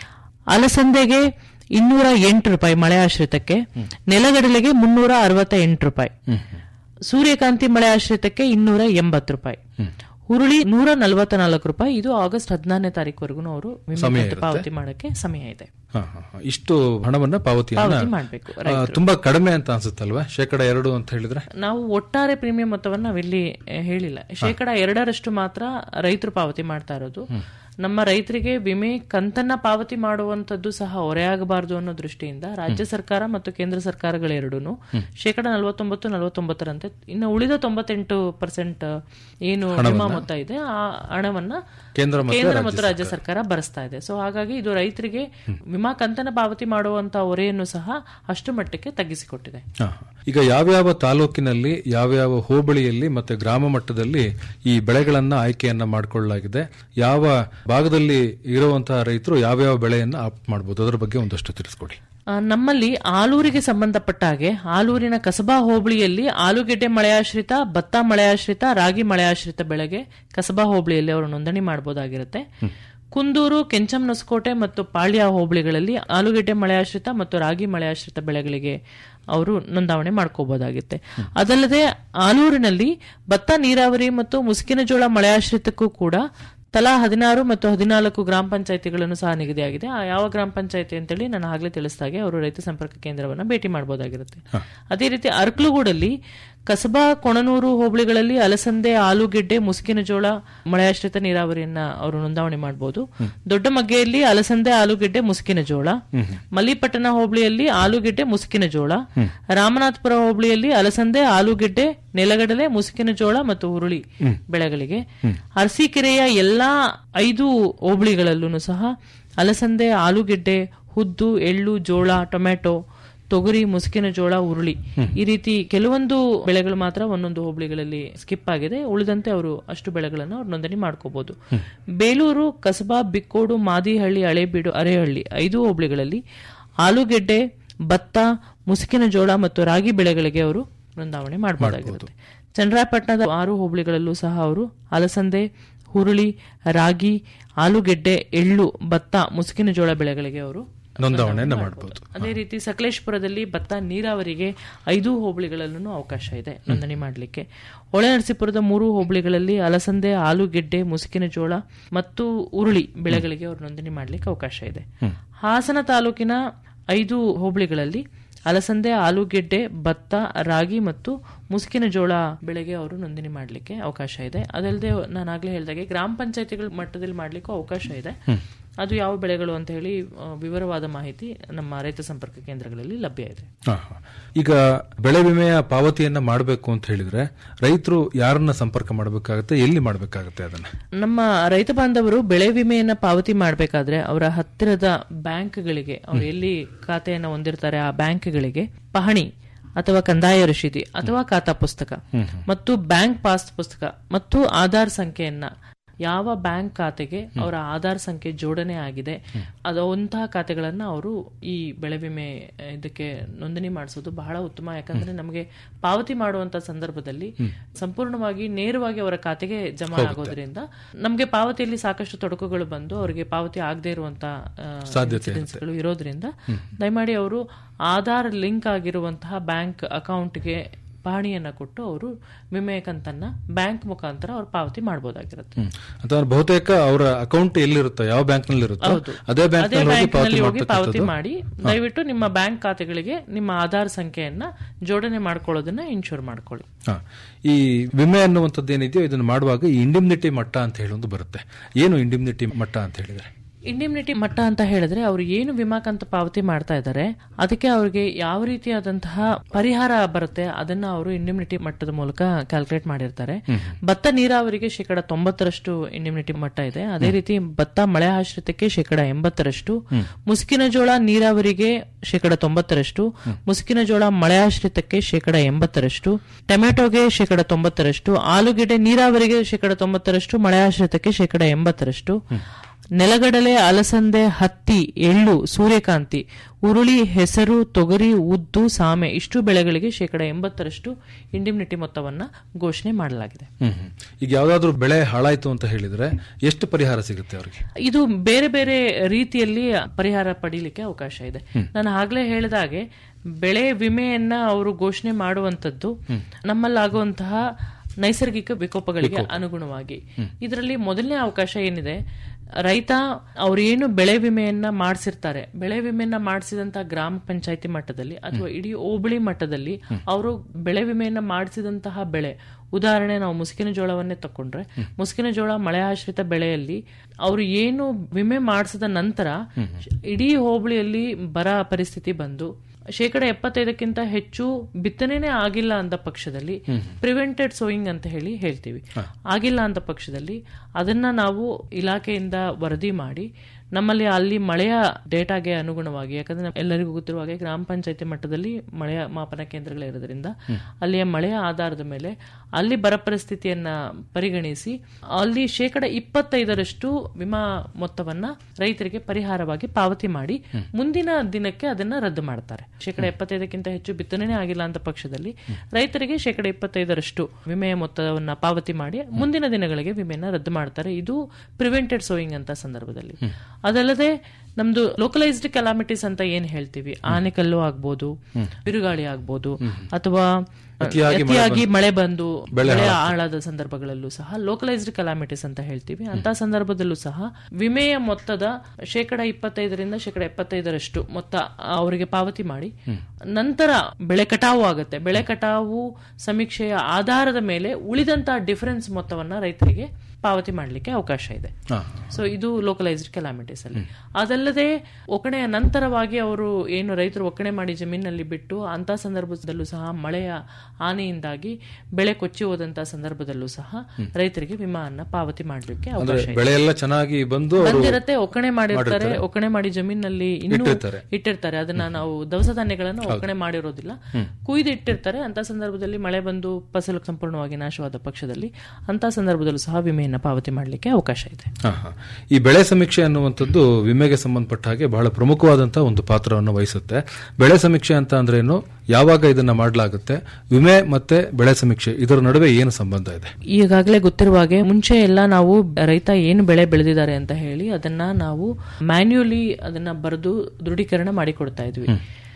[SPEAKER 6] ಅಲಸಂದೆಗೆ ಇನ್ನೂರ ಎಂಟು ರೂಪಾಯಿ ಮಳೆ ಆಶ್ರಿತಕ್ಕೆ ನೆಲಗಡಲೆಗೆ ಮುನ್ನೂರ ಅರವತ್ತ ಎಂಟು ರೂಪಾಯಿ ಸೂರ್ಯಕಾಂತಿ ಮಳೆ ಆಶ್ರಿತಕ್ಕೆ ಇನ್ನೂರ ಎಂಬತ್ತು ರೂಪಾಯಿ ಹುರುಳಿ ನೂರ ನಲವತ್ತ ನಾಲ್ಕು ರೂಪಾಯಿ ಇದು ಆಗಸ್ಟ್ ಹದಿನಾರನೇ ತಾರೀಕುವರೆಗೂ ಅವರು ವಿಮೆ
[SPEAKER 5] ಸಮಯ
[SPEAKER 6] ಕಂತು
[SPEAKER 5] ಇರುತ್ತೆ.
[SPEAKER 6] ಪಾವತಿ ಮಾಡಕ್ಕೆ ಸಮಯ ಇದೆ
[SPEAKER 5] ಹಾ, ಹಾ, ಹಾ. ಇಷ್ಟು ಹಣವನ್ನ ಪಾವತಿಯನ್ನ
[SPEAKER 6] ಪಾವತಿ ಮಾಡ್ಬೇಕು,
[SPEAKER 5] ಆ, ತುಂಬಾ ಕಡಿಮೆ ಅಂತ ಅನ್ಸುತ್ತಲ್ವಾ ಶೇಕಡ ಎರಡು ಅಂತ ಹೇಳಿದ್ರೆ
[SPEAKER 6] ನಾವು ಒಟ್ಟಾರೆ ಪ್ರೀಮಿಯಂ ಮೊತ್ತವನ್ನು ನಾವಿಲ್ಲಿ ಆ, ಹೇಳಿಲ್ಲ ಶೇಕಡ ಎರಡರಷ್ಟು ಮಾತ್ರ ರೈತರು ಪಾವತಿ ಮಾಡ್ತಾ ಇರೋದು ನಮ್ಮ ರೈತರಿಗೆ ವಿಮೆ ಕಂತನ್ನ ಪಾವತಿ ಮಾಡುವಂತದ್ದು ಸಹ ಹೊರೆಯಾಗಬಾರದು ಅನ್ನೋ ದೃಷ್ಟಿಯಿಂದ ರಾಜ್ಯ ಸರ್ಕಾರ ಮತ್ತು ಕೇಂದ್ರ ಸರ್ಕಾರಗಳೆರಡೂ ಶೇಕಡ ನಲವತ್ತೊಂಬತ್ತು ನಲವತ್ತೊಂಬತ್ತರಂತೆ ಇನ್ನು ಉಳಿದ ತೊಂಬತ್ತೆಂಟು ಪರ್ಸೆಂಟ್ ಏನು ವಿಮಾ ಮೊತ್ತ ಇದೆ ಆ ಹಣವನ್ನ
[SPEAKER 5] ಕೇಂದ್ರ ಮತ್ತು
[SPEAKER 6] ಕೇಂದ್ರ ಮತ್ತು ರಾಜ್ಯ ಸರ್ಕಾರ ಭರಿಸ್ತಾ ಇದೆ ಸೊ ಹಾಗಾಗಿ ಇದು ರೈತರಿಗೆ ವಿಮಾ ಕಂತನ ಪಾವತಿ ಮಾಡುವಂತ ಹೊರೆಯನ್ನು ಸಹ ಅಷ್ಟು ಮಟ್ಟಕ್ಕೆ ತಗ್ಗಿಸಿಕೊಟ್ಟಿದೆ
[SPEAKER 5] ಹಾ, ಹಾ. ಈಗ ಯಾವ್ಯಾವ ತಾಲೂಕಿನಲ್ಲಿ ಯಾವ್ಯಾವ ಹೋಬಳಿಯಲ್ಲಿ ಮತ್ತೆ ಗ್ರಾಮ ಮಟ್ಟದಲ್ಲಿ ಈ ಬೆಳೆಗಳನ್ನ ಆಯ್ಕೆಯನ್ನ ಮಾಡಿಕೊಳ್ಳಲಾಗಿದೆ ಯಾವ ಭಾಗದಲ್ಲಿ ಇರುವಂತಹ ರೈತರು ಯಾವ್ಯಾವ ಬೆಳೆಯನ್ನ ಆಪ್ಟ್ ಮಾಡಬಹುದು ಅದರ ಬಗ್ಗೆ ಒಂದಷ್ಟು ತಿಳಿಸ್ಕೊಡಿ
[SPEAKER 6] ಆ, ನಮ್ಮಲ್ಲಿ ಆಲೂರಿಗೆ ಸಂಬಂಧಪಟ್ಟ ಹಾಗೆ ಆಲೂರಿನ ಕಸಬಾ ಹೋಬಳಿಯಲ್ಲಿ ಆಲೂಗೆಡ್ಡೆ ಮಳೆಯಾಶ್ರಿತ ಭತ್ತ ಮಳೆಯಾಶ್ರಿತ ರಾಗಿ ಮಳೆಯಾಶ್ರಿತ ಬೆಳೆಗೆ ಕಸಬಾ ಹೋಬಳಿಯಲ್ಲಿ ಅವರು ನೋಂದಣಿ ಮಾಡಬಹುದಾಗಿರುತ್ತೆ ಕುಂದೂರು ಕೆಂಚಮ್ಮನೊಸಕೋಟೆ ಮತ್ತು ಪಾಳ್ಯ ಹೋಬಳಿಗಳಲ್ಲಿ ಆಲೂಗೆಡ್ಡೆ ಮಳೆಯಾಶ್ರಿತ ಮತ್ತು ರಾಗಿ ಮಳೆಯಾಶ್ರಿತ ಬೆಳೆಗಳಿಗೆ ಅವರು ನೋಂದಾವಣೆ ಮಾಡ್ಕೋಬಹುದಾಗುತ್ತೆ ಅದಲ್ಲದೆ ಆಲೂರಿನಲ್ಲಿ ಭತ್ತ ನೀರಾವರಿ ಮತ್ತು ಮುಸುಕಿನ ಜೋಳ ಮಳೆಯಾಶ್ರಿತಕ್ಕೂ ಕೂಡ ತಲಾ ಹದಿನಾರು ಮತ್ತು ಹದಿನಾಲ್ಕು ಗ್ರಾಮ ಪಂಚಾಯತಿಗಳನ್ನು ಸಹ ನಿಗದಿಯಾಗಿದೆ ಆ ಯಾವ ಗ್ರಾಮ ಪಂಚಾಯತಿ ಅಂತೇಳಿ ನಾನು ಆಗ್ಲೇ ತಿಳಿಸಿದಾಗೆ ಅವರು ರೈತ ಸಂಪರ್ಕ ಕೇಂದ್ರವನ್ನ ಭೇಟಿ ಮಾಡಬಹುದಾಗಿರುತ್ತೆ ಅದೇ ರೀತಿ ಅರ್ಕಲುಗೂಡಲ್ಲಿ ಕಸಬಾ ಕೊಣನೂರು ಹೋಬಳಿಗಳಲ್ಲಿ ಅಲಸಂದೆ ಆಲೂಗೆಡ್ಡೆ ಮುಸುಕಿನ ಜೋಳ ಮಳೆಯಾಶ್ರಿತ ನೀರಾವರಿಯನ್ನ ಅವರು ನೋಂದಾವಣೆ ಮಾಡಬಹುದು ದೊಡ್ಡ ಮಗ್ಗೆಯಲ್ಲಿ ಅಲಸಂದೆ ಆಲೂಗೆಡ್ಡೆ ಮುಸುಕಿನ ಜೋಳ ಮಲ್ಲಿಪಟ್ಟಣ ಹೋಬಳಿಯಲ್ಲಿ ಆಲೂಗೆಡ್ಡೆ ಮುಸುಕಿನ ಜೋಳ ರಾಮನಾಥಪುರ ಹೋಬಳಿಯಲ್ಲಿ ಅಲಸಂದೆ ಆಲೂಗೆಡ್ಡೆ ನೆಲಗಡಲೆ ಮುಸುಕಿನ ಜೋಳ ಮತ್ತು ಹುರುಳಿ ಬೆಳೆಗಳಿಗೆ ಅರಸೀಕೆರೆಯ ಎಲ್ಲಾ ಐದು ಹೋಬಳಿಗಳಲ್ಲೂ ಸಹ ಅಲಸಂದೆ ಆಲೂಗೆಡ್ಡೆ ಹುದ್ದು ಎಳ್ಳು ಜೋಳ ಟೊಮೆಟೊ ತೊಗರಿ ಮುಸುಕಿನ ಜೋಳ ಉರುಳಿ ಈ ರೀತಿ ಕೆಲವೊಂದು ಬೆಳೆಗಳು ಮಾತ್ರ ಒಂದೊಂದು ಹೋಬಳಿಗಳಲ್ಲಿ ಸ್ಕಿಪ್ ಆಗಿದೆ ಉಳಿದಂತೆ ಅವರು ಅಷ್ಟು ಬೆಳೆಗಳನ್ನು ಅವ್ರು ನೋಂದಣಿ ಮಾಡ್ಕೋಬಹುದು ಬೇಲೂರು ಕಸಬಾ ಬಿಕ್ಕೋಡು ಮಾದಿಹಳ್ಳಿ ಹಳೇಬೀಡು ಅರೆಹಳ್ಳಿ ಐದು ಹೋಬಳಿಗಳಲ್ಲಿ ಆಲೂಗೆಡ್ಡೆ ಭತ್ತ ಮುಸುಕಿನ ಜೋಳ ಮತ್ತು ರಾಗಿ ಬೆಳೆಗಳಿಗೆ ಅವರು ನೋಂದಾವಣೆ ಮಾಡಬಹುದಾಗಿರುತ್ತೆ ಚನ್ನರಾಯಪಟ್ಟಣದ ಆರು ಹೋಬಳಿಗಳಲ್ಲೂ ಸಹ ಅವರು ಅಲಸಂದೆ ಹುರುಳಿ ರಾಗಿ ಆಲೂಗೆಡ್ಡೆ ಎಳ್ಳು ಭತ್ತ ಮುಸುಕಿನ ಜೋಳ ಬೆಳೆಗಳಿಗೆ ಅವರು
[SPEAKER 5] ನೋಂದಾವಣೆಯನ್ನ ಮಾಡಬಹುದು
[SPEAKER 6] ಅದೇ ರೀತಿ ಸಕಲೇಶ್ಪುರದಲ್ಲಿ ಭತ್ತ ನೀರಾವರಿಗೆ ಐದು ಹೋಬಳಿಗಳಲ್ಲೂ ಅವಕಾಶ ಇದೆ ನೋಂದಣಿ ಮಾಡಲಿಕ್ಕೆ ಹೊಳೆನರಸೀಪುರದ ಮೂರು ಹೋಬಳಿಗಳಲ್ಲಿ ಅಲಸಂದೆ ಆಲೂಗೆಡ್ಡೆ ಮುಸುಕಿನ ಜೋಳ ಮತ್ತು ಉರುಳಿ ಬೆಳೆಗಳಿಗೆ ಅವರು ನೋಂದಣಿ ಮಾಡಲಿಕ್ಕೆ ಅವಕಾಶ ಇದೆ ಹಾಸನ ತಾಲೂಕಿನ ಐದು ಹೋಬಳಿಗಳಲ್ಲಿ ಅಲಸಂದೆ ಆಲೂಗೆಡ್ಡೆ ಭತ್ತ ರಾಗಿ ಮತ್ತು ಮುಸುಕಿನ ಜೋಳ ಬೆಳೆಗೆ ಅವರು ನೋಂದಣಿ ಮಾಡಲಿಕ್ಕೆ ಅವಕಾಶ ಇದೆ ಅದಲ್ಲದೆ ನಾನು ಆಗ್ಲೇ ಹೇಳಿದಾಗೆ ಗ್ರಾಮ ಪಂಚಾಯತಿಗಳ ಮಟ್ಟದಲ್ಲಿ ಮಾಡಲಿಕ್ಕೂ ಅವಕಾಶ ಇದೆ ಅದು ಯಾವ ಬೆಳೆಗಳು ಅಂತ ಹೇಳಿ ಆ, ವಿವರವಾದ ಮಾಹಿತಿ ನಮ್ಮ ರೈತ ಸಂಪರ್ಕ ಕೇಂದ್ರಗಳಲ್ಲಿ ಲಭ್ಯ ಇದೆ
[SPEAKER 5] ಹಾ, ಹಾ. ಈಗ ಬೆಳೆ ವಿಮೆಯ ಪಾವತಿಯನ್ನ ಮಾಡಬೇಕು ಅಂತ ಹೇಳಿದ್ರೆ ರೈತರು ಯಾರನ್ನ ಸಂಪರ್ಕ ಮಾಡಬೇಕಾಗುತ್ತೆ ಎಲ್ಲಿ ಮಾಡಬೇಕಾಗುತ್ತೆ ಅದನ್ನ
[SPEAKER 6] ನಮ್ಮ ರೈತ ಬಾಂಧವರು ಬೆಳೆ ವಿಮೆಯನ್ನ ಪಾವತಿ ಮಾಡಬೇಕಾದ್ರೆ ಅವರ ಹತ್ತಿರದ ಬ್ಯಾಂಕ್ಗಳಿಗೆ ಅವರು ಎಲ್ಲಿ ಖಾತೆಯನ್ನ ಹೊಂದಿರ್ತಾರೆ ಆ ಬ್ಯಾಂಕ್ಗಳಿಗೆ ಪಹಣಿ ಅಥವಾ ಕಂದಾಯ ರಶೀದಿ ಅಥವಾ ಖಾತಾ ಪುಸ್ತಕ ಮತ್ತು ಬ್ಯಾಂಕ್ ಪಾಸ್ ಪುಸ್ತಕ ಮತ್ತು ಆಧಾರ್ ಸಂಖ್ಯೆಯನ್ನ ಯಾವ ಬ್ಯಾಂಕ್ ಖಾತೆಗೆ ಅವರ ಆಧಾರ್ ಸಂಖ್ಯೆ ಜೋಡಣೆ ಆಗಿದೆ ಅದಂತಹ ಖಾತೆಗಳನ್ನ ಅವರು ಈ ಬೆಳೆ ವಿಮೆ ಇದಕ್ಕೆ ನೋಂದಣಿ ಮಾಡಿಸೋದು ಬಹಳ ಉತ್ತಮ ಯಾಕಂದ್ರೆ ನಮಗೆ ಪಾವತಿ ಮಾಡುವಂತ ಸಂದರ್ಭದಲ್ಲಿ ಸಂಪೂರ್ಣವಾಗಿ ನೇರವಾಗಿ ಅವರ ಖಾತೆಗೆ ಜಮಾ ಆಗೋದ್ರಿಂದ ನಮಗೆ ಪಾವತಿಯಲ್ಲಿ ಸಾಕಷ್ಟು ತೊಡಕುಗಳು ಬಂದು ಅವರಿಗೆ ಪಾವತಿ ಆಗದೆ ಇರುವಂತ ಆ,
[SPEAKER 5] ಸಾಧ್ಯತೆ
[SPEAKER 6] incidents ಗಳು ಇರೋದ್ರಿಂದ ದಯಮಾಡಿ ಅವರು ಆಧಾರ್ ಲಿಂಕ್ ಆಗಿರುವಂತಹ ಬ್ಯಾಂಕ್ ಅಕೌಂಟ್ಗೆ ಪಹಣಿಯನ್ನ ಕೊಟ್ಟು ಅವರು ವಿಮೆ ಕಂತನ್ನ ಬ್ಯಾಂಕ್ ಮುಖಾಂತರ ಅವ್ರು ಪಾವತಿ ಮಾಡಬಹುದಾಗಿರುತ್ತೆ
[SPEAKER 5] ಹ್ಮ್. ಅಥವಾ ಬಹುತೇಕ ಅವರ ಅಕೌಂಟ್ ಎಲ್ಲಿರುತ್ತೋ ಯಾವ ಬ್ಯಾಂಕ್ ನಲ್ಲಿ ಇರುತ್ತೋ ಅದೇ ಬ್ಯಾಂಕ್
[SPEAKER 6] ಅದೇ
[SPEAKER 5] ನಲ್ಲಿ ಹೋಗಿ
[SPEAKER 6] ಬ್ಯಾಂಕ್ ನಲ್ಲಿ
[SPEAKER 5] ಪಾವತಿ
[SPEAKER 6] ಹೋಗಿ ಪಾವತಿ
[SPEAKER 5] ಮಾಡ್ತಕ್ಕಂಥದ್ದು
[SPEAKER 6] ಮಾಡಿ ದಯವಿಟ್ಟು ನಿಮ್ಮ ಬ್ಯಾಂಕ್ ಖಾತೆಗಳಿಗೆ ನಿಮ್ಮ ಆಧಾರ್ ಸಂಖ್ಯೆಯನ್ನ ಜೋಡಣೆ ಮಾಡ್ಕೊಳ್ಳೋದನ್ನ ಇನ್ಶೂರ್ ಮಾಡ್ಕೊಳ್ಳಿ
[SPEAKER 5] ಹಾ. ಈ ವಿಮೆ ಅನ್ನುವಂಥದ್ದು ಏನಿದೆಯೋ ಇದನ್ನು ಮಾಡುವಾಗ ಈ ಇಂಡಿಮ್ನಿಟಿ ಮಟ್ಟ ಅಂತ ಹೇಳಿ ಒಂದು ಬರುತ್ತೆ ಏನು ಇಂಡಿಮ್ನಿಟಿ ಮಟ್ಟ ಅಂತ ಹೇಳಿದ್ರೆ
[SPEAKER 6] ಇಂಡಿಮ್ನಿಟಿ ಮಟ್ಟ ಅಂತ ಹೇಳಿದ್ರೆ ಅವರು ಏನು ವಿಮಾ ಕಂತು ಪಾವತಿ ಮಾಡ್ತಾ ಇದ್ದಾರೆ ಅದಕ್ಕೆ ಅವರಿಗೆ ಯಾವ ರೀತಿಯಾದಂತಹ ಪರಿಹಾರ ಬರುತ್ತೆ ಅದನ್ನ ಅವರು ಇಂಡಿಮ್ನಿಟಿ ಮಟ್ಟದ ಮೂಲಕ ಕ್ಯಾಲ್ಕುಲೇಟ್ ಮಾಡಿರ್ತಾರೆ ಭತ್ತ ನೀರಾವರಿಗೆ ಶೇಕಡ ತೊಂಬತ್ತರಷ್ಟು ಇಂಡಿಮ್ನಿಟಿ ಮಟ್ಟ ಇದೆ ಅದೇ ರೀತಿ ಭತ್ತ ಮಳೆ ಆಶ್ರಿತಕ್ಕೆ ಶೇಕಡ ಎಂಬತ್ತರಷ್ಟು ಮುಸುಕಿನ ಜೋಳ ನೀರಾವರಿಗೆ ಶೇಕಡ ತೊಂಬತ್ತರಷ್ಟು ಮುಸುಕಿನ ಜೋಳ ಮಳೆ ಆಶ್ರಿತಕ್ಕೆ ಶೇಕಡ ಎಂಬತ್ತರಷ್ಟು ಟೊಮೆಟೊಗೆ ಶೇಕಡ ತೊಂಬತ್ತರಷ್ಟು ಆಲೂಗೆಡ್ಡೆ ನೀರಾವರಿಗೆ ಶೇಕಡ ತೊಂಬತ್ತರಷ್ಟು ಮಳೆ ಆಶ್ರಿತಕ್ಕೆ ಶೇಕಡ ಎಂಬತ್ತರಷ್ಟು ನೆಲಗಡಲೆ ಅಲಸಂದೆ ಹತ್ತಿ ಎಳ್ಳು ಸೂರ್ಯಕಾಂತಿ ಉರುಳಿ ಹೆಸರು ತೊಗರಿ ಉದ್ದು ಸಾಮೆ ಇಷ್ಟು ಬೆಳೆಗಳಿಗೆ ಶೇಕಡ ಎಂಬತ್ತರಷ್ಟು ಇಂಡಿಮ್ನಿಟಿ ಮೊತ್ತವನ್ನ ಘೋಷಣೆ ಮಾಡಲಾಗಿದೆ
[SPEAKER 5] ಹ್ಮ್ ಹ್ಮ್. ಈಗ ಯಾವ್ದಾದ್ರು ಬೆಳೆ ಹಾಳಾಯ್ತು ಅಂತ ಹೇಳಿದ್ರೆ ಎಷ್ಟು ಪರಿಹಾರ ಸಿಗುತ್ತೆ ಅವರಿಗೆ
[SPEAKER 6] ಇದು ಬೇರೆ ಬೇರೆ ರೀತಿಯಲ್ಲಿ ಪರಿಹಾರ ಪಡೀಲಿಕ್ಕೆ ಅವಕಾಶ ಇದೆ ನಾನು ಆಗ್ಲೇ ಹೇಳಿದಾಗೆ ಬೆಳೆ ವಿಮೆಯನ್ನ ಅವರು ಘೋಷಣೆ ಮಾಡುವಂತದ್ದು ನಮ್ಮಲ್ಲಾಗುವಂತಹ ನೈಸರ್ಗಿಕ ವಿಕೋಪಗಳಿಗೆ ಅನುಗುಣವಾಗಿ ಇದರಲ್ಲಿ ಮೊದಲನೇ ಅವಕಾಶ ಏನಿದೆ ರೈತ ಅವ್ರು ಏನು ಬೆಳೆ ವಿಮೆಯನ್ನ ಮಾಡಿಸಿರ್ತಾರೆ ಬೆಳೆ ವಿಮೆಯನ್ನ ಮಾಡಿಸಿದಂತ ಗ್ರಾಮ ಪಂಚಾಯತಿ ಮಟ್ಟದಲ್ಲಿ ಅಥವಾ ಇಡೀ ಹೋಬಳಿ ಮಟ್ಟದಲ್ಲಿ ಅವರು ಬೆಳೆ ವಿಮೆಯನ್ನ ಮಾಡಿಸಿದಂತಹ ಬೆಳೆ ಉದಾಹರಣೆ ನಾವು ಮುಸುಕಿನ ಜೋಳವನ್ನೇ ತಕೊಂಡ್ರೆ ಮುಸುಕಿನ ಜೋಳ ಮಳೆ ಆಶ್ರಿತ ಬೆಳೆಯಲ್ಲಿ ಅವರು ಏನು ವಿಮೆ ಮಾಡಿಸಿದ ನಂತರ ಇಡೀ ಹೋಬಳಿಯಲ್ಲಿ ಬರ ಪರಿಸ್ಥಿತಿ ಬಂದು ಶೇಕಡ ಎಪ್ಪತ್ತೈದಕ್ಕಿಂತ ಹೆಚ್ಚು ಬಿತ್ತನೆನೇ ಆಗಿಲ್ಲ ಅಂತ ಪಕ್ಷದಲ್ಲಿ ಪ್ರಿವೆಂಟೆಡ್ ಸೋಯಿಂಗ್ ಅಂತ ಹೇಳಿ ಹೇಳ್ತೀವಿ ಆಗಿಲ್ಲ ಅಂತ ಪಕ್ಷದಲ್ಲಿ ಅದನ್ನ ನಾವು ಇಲಾಖೆಯಿಂದ ವರದಿ ಮಾಡಿ ನಮ್ಮಲ್ಲಿ ಅಲ್ಲಿ ಮಳೆಯ ಡೇಟಾಗೆ ಅನುಗುಣವಾಗಿ ಯಾಕಂದ್ರೆ ನಮ್ ಎಲ್ಲರಿಗೂ ಗೊತ್ತಿರುವ ಹಾಗೆ ಗ್ರಾಮ ಪಂಚಾಯತಿ ಮಟ್ಟದಲ್ಲಿ ಮಳೆಯ ಮಾಪನ ಕೇಂದ್ರಗಳಿರೋದ್ರಿಂದ ಅಲ್ಲಿಯ ಮಳೆಯ ಆಧಾರದ ಮೇಲೆ ಅಲ್ಲಿ ಬರ ಪರಿಸ್ಥಿತಿಯನ್ನ ಪರಿಗಣಿಸಿ ಅಲ್ಲಿ ಶೇಕಡ ಇಪ್ಪತ್ತೈದರಷ್ಟು ವಿಮಾ ಮೊತ್ತವನ್ನ ರೈತರಿಗೆ ಪರಿಹಾರವಾಗಿ ಪಾವತಿ ಮಾಡಿ ಮುಂದಿನ ದಿನಕ್ಕೆ ಅದನ್ನ ರದ್ದು ಮಾಡ್ತಾರೆ ಶೇಕಡ ಎಪ್ಪತ್ತೈದಕ್ಕಿಂತ ಹೆಚ್ಚು ಬಿತ್ತನೆ ಆಗಿಲ್ಲ ಅಂತ ಪಕ್ಷದಲ್ಲಿ ರೈತರಿಗೆ ಶೇಕಡ ಇಪ್ಪತ್ತೈದರಷ್ಟು ವಿಮೆಯ ಮೊತ್ತವನ್ನ ಪಾವತಿ ಮಾಡಿ ಮುಂದಿನ ದಿನಗಳಿಗೆ ವಿಮೆಯನ್ನ ರದ್ದು ಮಾಡ್ತಾರೆ ಇದು ಪ್ರಿವೆಂಟೆಡ್ ಸೋಯಿಂಗ್ ಅಂತ ಸಂದರ್ಭದಲ್ಲಿ ಅದಲ್ಲದೆ ನಮ್ದು ಲೋಕಲೈಸ್ಡ್ ಕೆಲಾಮಿಟೀಸ್ ಅಂತ ಏನ್ ಹೇಳ್ತೀವಿ ಆನೆಕಲ್ಲು ಆಗ್ಬೋದು ಬಿರುಗಾಳಿ ಆಗ್ಬೋದು ಅಥವಾ
[SPEAKER 5] ಅತಿಯಾಗಿ ಮಳೆ
[SPEAKER 6] ಅತಿಯಾಗಿ ಮಳೆ ಬಂದು ಬೆಳೆ ಹಾಳಾದ ಸಂದರ್ಭಗಳಲ್ಲೂ ಸಹ ಲೋಕಲೈಸ್ಡ್ ಕೆಲಾಮಿಟೀಸ್ ಅಂತ ಹೇಳ್ತೀವಿ ಅಂತ ಸಂದರ್ಭದಲ್ಲೂ ಸಹ ವಿಮೆಯ ಮೊತ್ತದ ಶೇಕಡ ಇಪ್ಪತ್ತೈದರಿಂದ ಶೇಕಡ ಎಪ್ಪತ್ತೈದರಷ್ಟು ಮೊತ್ತ ಅವರಿಗೆ ಪಾವತಿ ಮಾಡಿ ನಂತರ ಬೆಳೆ ಕಟಾವು ಆಗುತ್ತೆ ಬೆಳೆ ಕಟಾವು ಸಮೀಕ್ಷೆಯ ಆಧಾರದ ಮೇಲೆ ಉಳಿದಂತ ಡಿಫರೆನ್ಸ್ ಮೊತ್ತವನ್ನ ರೈತರಿಗೆ ಪಾವತಿ ಮಾಡಲಿಕ್ಕೆ ಅವಕಾಶ ಇದೆ
[SPEAKER 5] ಹಾ.
[SPEAKER 6] ಸೊ ಇದು ಲೋಕಲೈಸ್ಡ್ ಕೆಲಾಮಿಟೀಸ್ ಅಲ್ಲಿ ಅದಲ್ಲದೆ ಒಕ್ಕಣೆಯ ನಂತರವಾಗಿ ಅವರು ಏನು ರೈತರು ಒಕ್ಕಣೆ ಮಾಡಿ ಜಮೀನಲ್ಲಿ ಬಿಟ್ಟು ಅಂತ ಸಂದರ್ಭದಲ್ಲೂ ಸಹ ಮಳೆಯ ಹಾನಿಯಿಂದಾಗಿ ಬೆಳೆ ಕೊಚ್ಚಿ ಹೋದಂತ ಸಂದರ್ಭದಲ್ಲೂ ಸಹ ರೈತರಿಗೆ ವಿಮಾನ ಪಾವತಿ ಮಾಡಲಿಕ್ಕೆ
[SPEAKER 5] ಅಂದ್ರೆ
[SPEAKER 6] ಅವಕಾಶ ಇದೆ
[SPEAKER 5] ಬೆಳೆ ಎಲ್ಲ ಚೆನ್ನಾಗಿ ಬಂದು ಅವರು
[SPEAKER 6] ಬಂದಿರತ್ತೆ ಒಕ್ಕಣೆ ಮಾಡಿರ್ತಾರೆ ಒಕ್ಕಣೆ ಮಾಡಿ ಜಮೀನಲ್ಲಿ ಇನ್ನೂ
[SPEAKER 5] ಇಟ್ಟಿರ್ತಾರೆ.
[SPEAKER 6] ಇಟ್ಟಿರ್ತಾರೆ ಅದನ್ನ ನಾವು ದವಸ ಧಾನ್ಯಗಳನ್ನ ಒಕ್ಕಣೆ ಮಾಡಿರೋದಿಲ್ಲ ಕುಯ್ದು ಇಟ್ಟಿರ್ತಾರೆ ಅಂತ ಸಂದರ್ಭದಲ್ಲಿ ಮಳೆ ಬಂದು ಫಸಲು ಸಂಪೂರ್ಣವಾಗಿ ನಾಶವಾದ ಪಕ್ಷದಲ್ಲಿ ಅಂತ ಸಂದರ್ಭದಲ್ಲೂ ಸಹ ವಿಮೆಯನ್ನ ಪಾವತಿ ಮಾಡಲಿಕ್ಕೆ ಅವಕಾಶ ಇದೆ
[SPEAKER 5] ಹಾ, ಹಾ. ಈ ಬೆಳೆ ಸಮೀಕ್ಷೆ ಅನ್ನುವಂಥದ್ದು ವಿಮೆಗೆ ಸಂಬಂಧಪಟ್ಟ ಹಾಗೆ ಬಹಳ ಪ್ರಮುಖವಾದಂತಹ ಒಂದು ಪಾತ್ರವನ್ನು ವಹಿಸುತ್ತೆ ಬೆಳೆ ಸಮೀಕ್ಷೆ ಅಂತ ಅಂದ್ರೆ ಏನು ಯಾವಾಗ ಇದನ್ನ ಮಾಡಲಾಗುತ್ತೆ ವಿಮೆ ಮತ್ತೆ ಬೆಳೆ ಸಮೀಕ್ಷೆ ಇದರ ನಡುವೆ ಏನು ಸಂಬಂಧ ಇದೆ
[SPEAKER 6] ಈಗಾಗಲೇ ಗೊತ್ತಿರುವ ಹಾಗೆ ಮುಂಚೆ ಎಲ್ಲ ನಾವು ರೈತ ಏನು ಬೆಳೆ ಬೆಳೆದಿದ್ದಾರೆ ಅಂತ ಹೇಳಿ ಅದನ್ನ ನಾವು ಮ್ಯಾನ್ಯುಯಲಿ ಅದನ್ನ ಬರೆದು ದೃಢೀಕರಣ ಮಾಡಿಕೊಡ್ತಾ ಇದ್ವಿ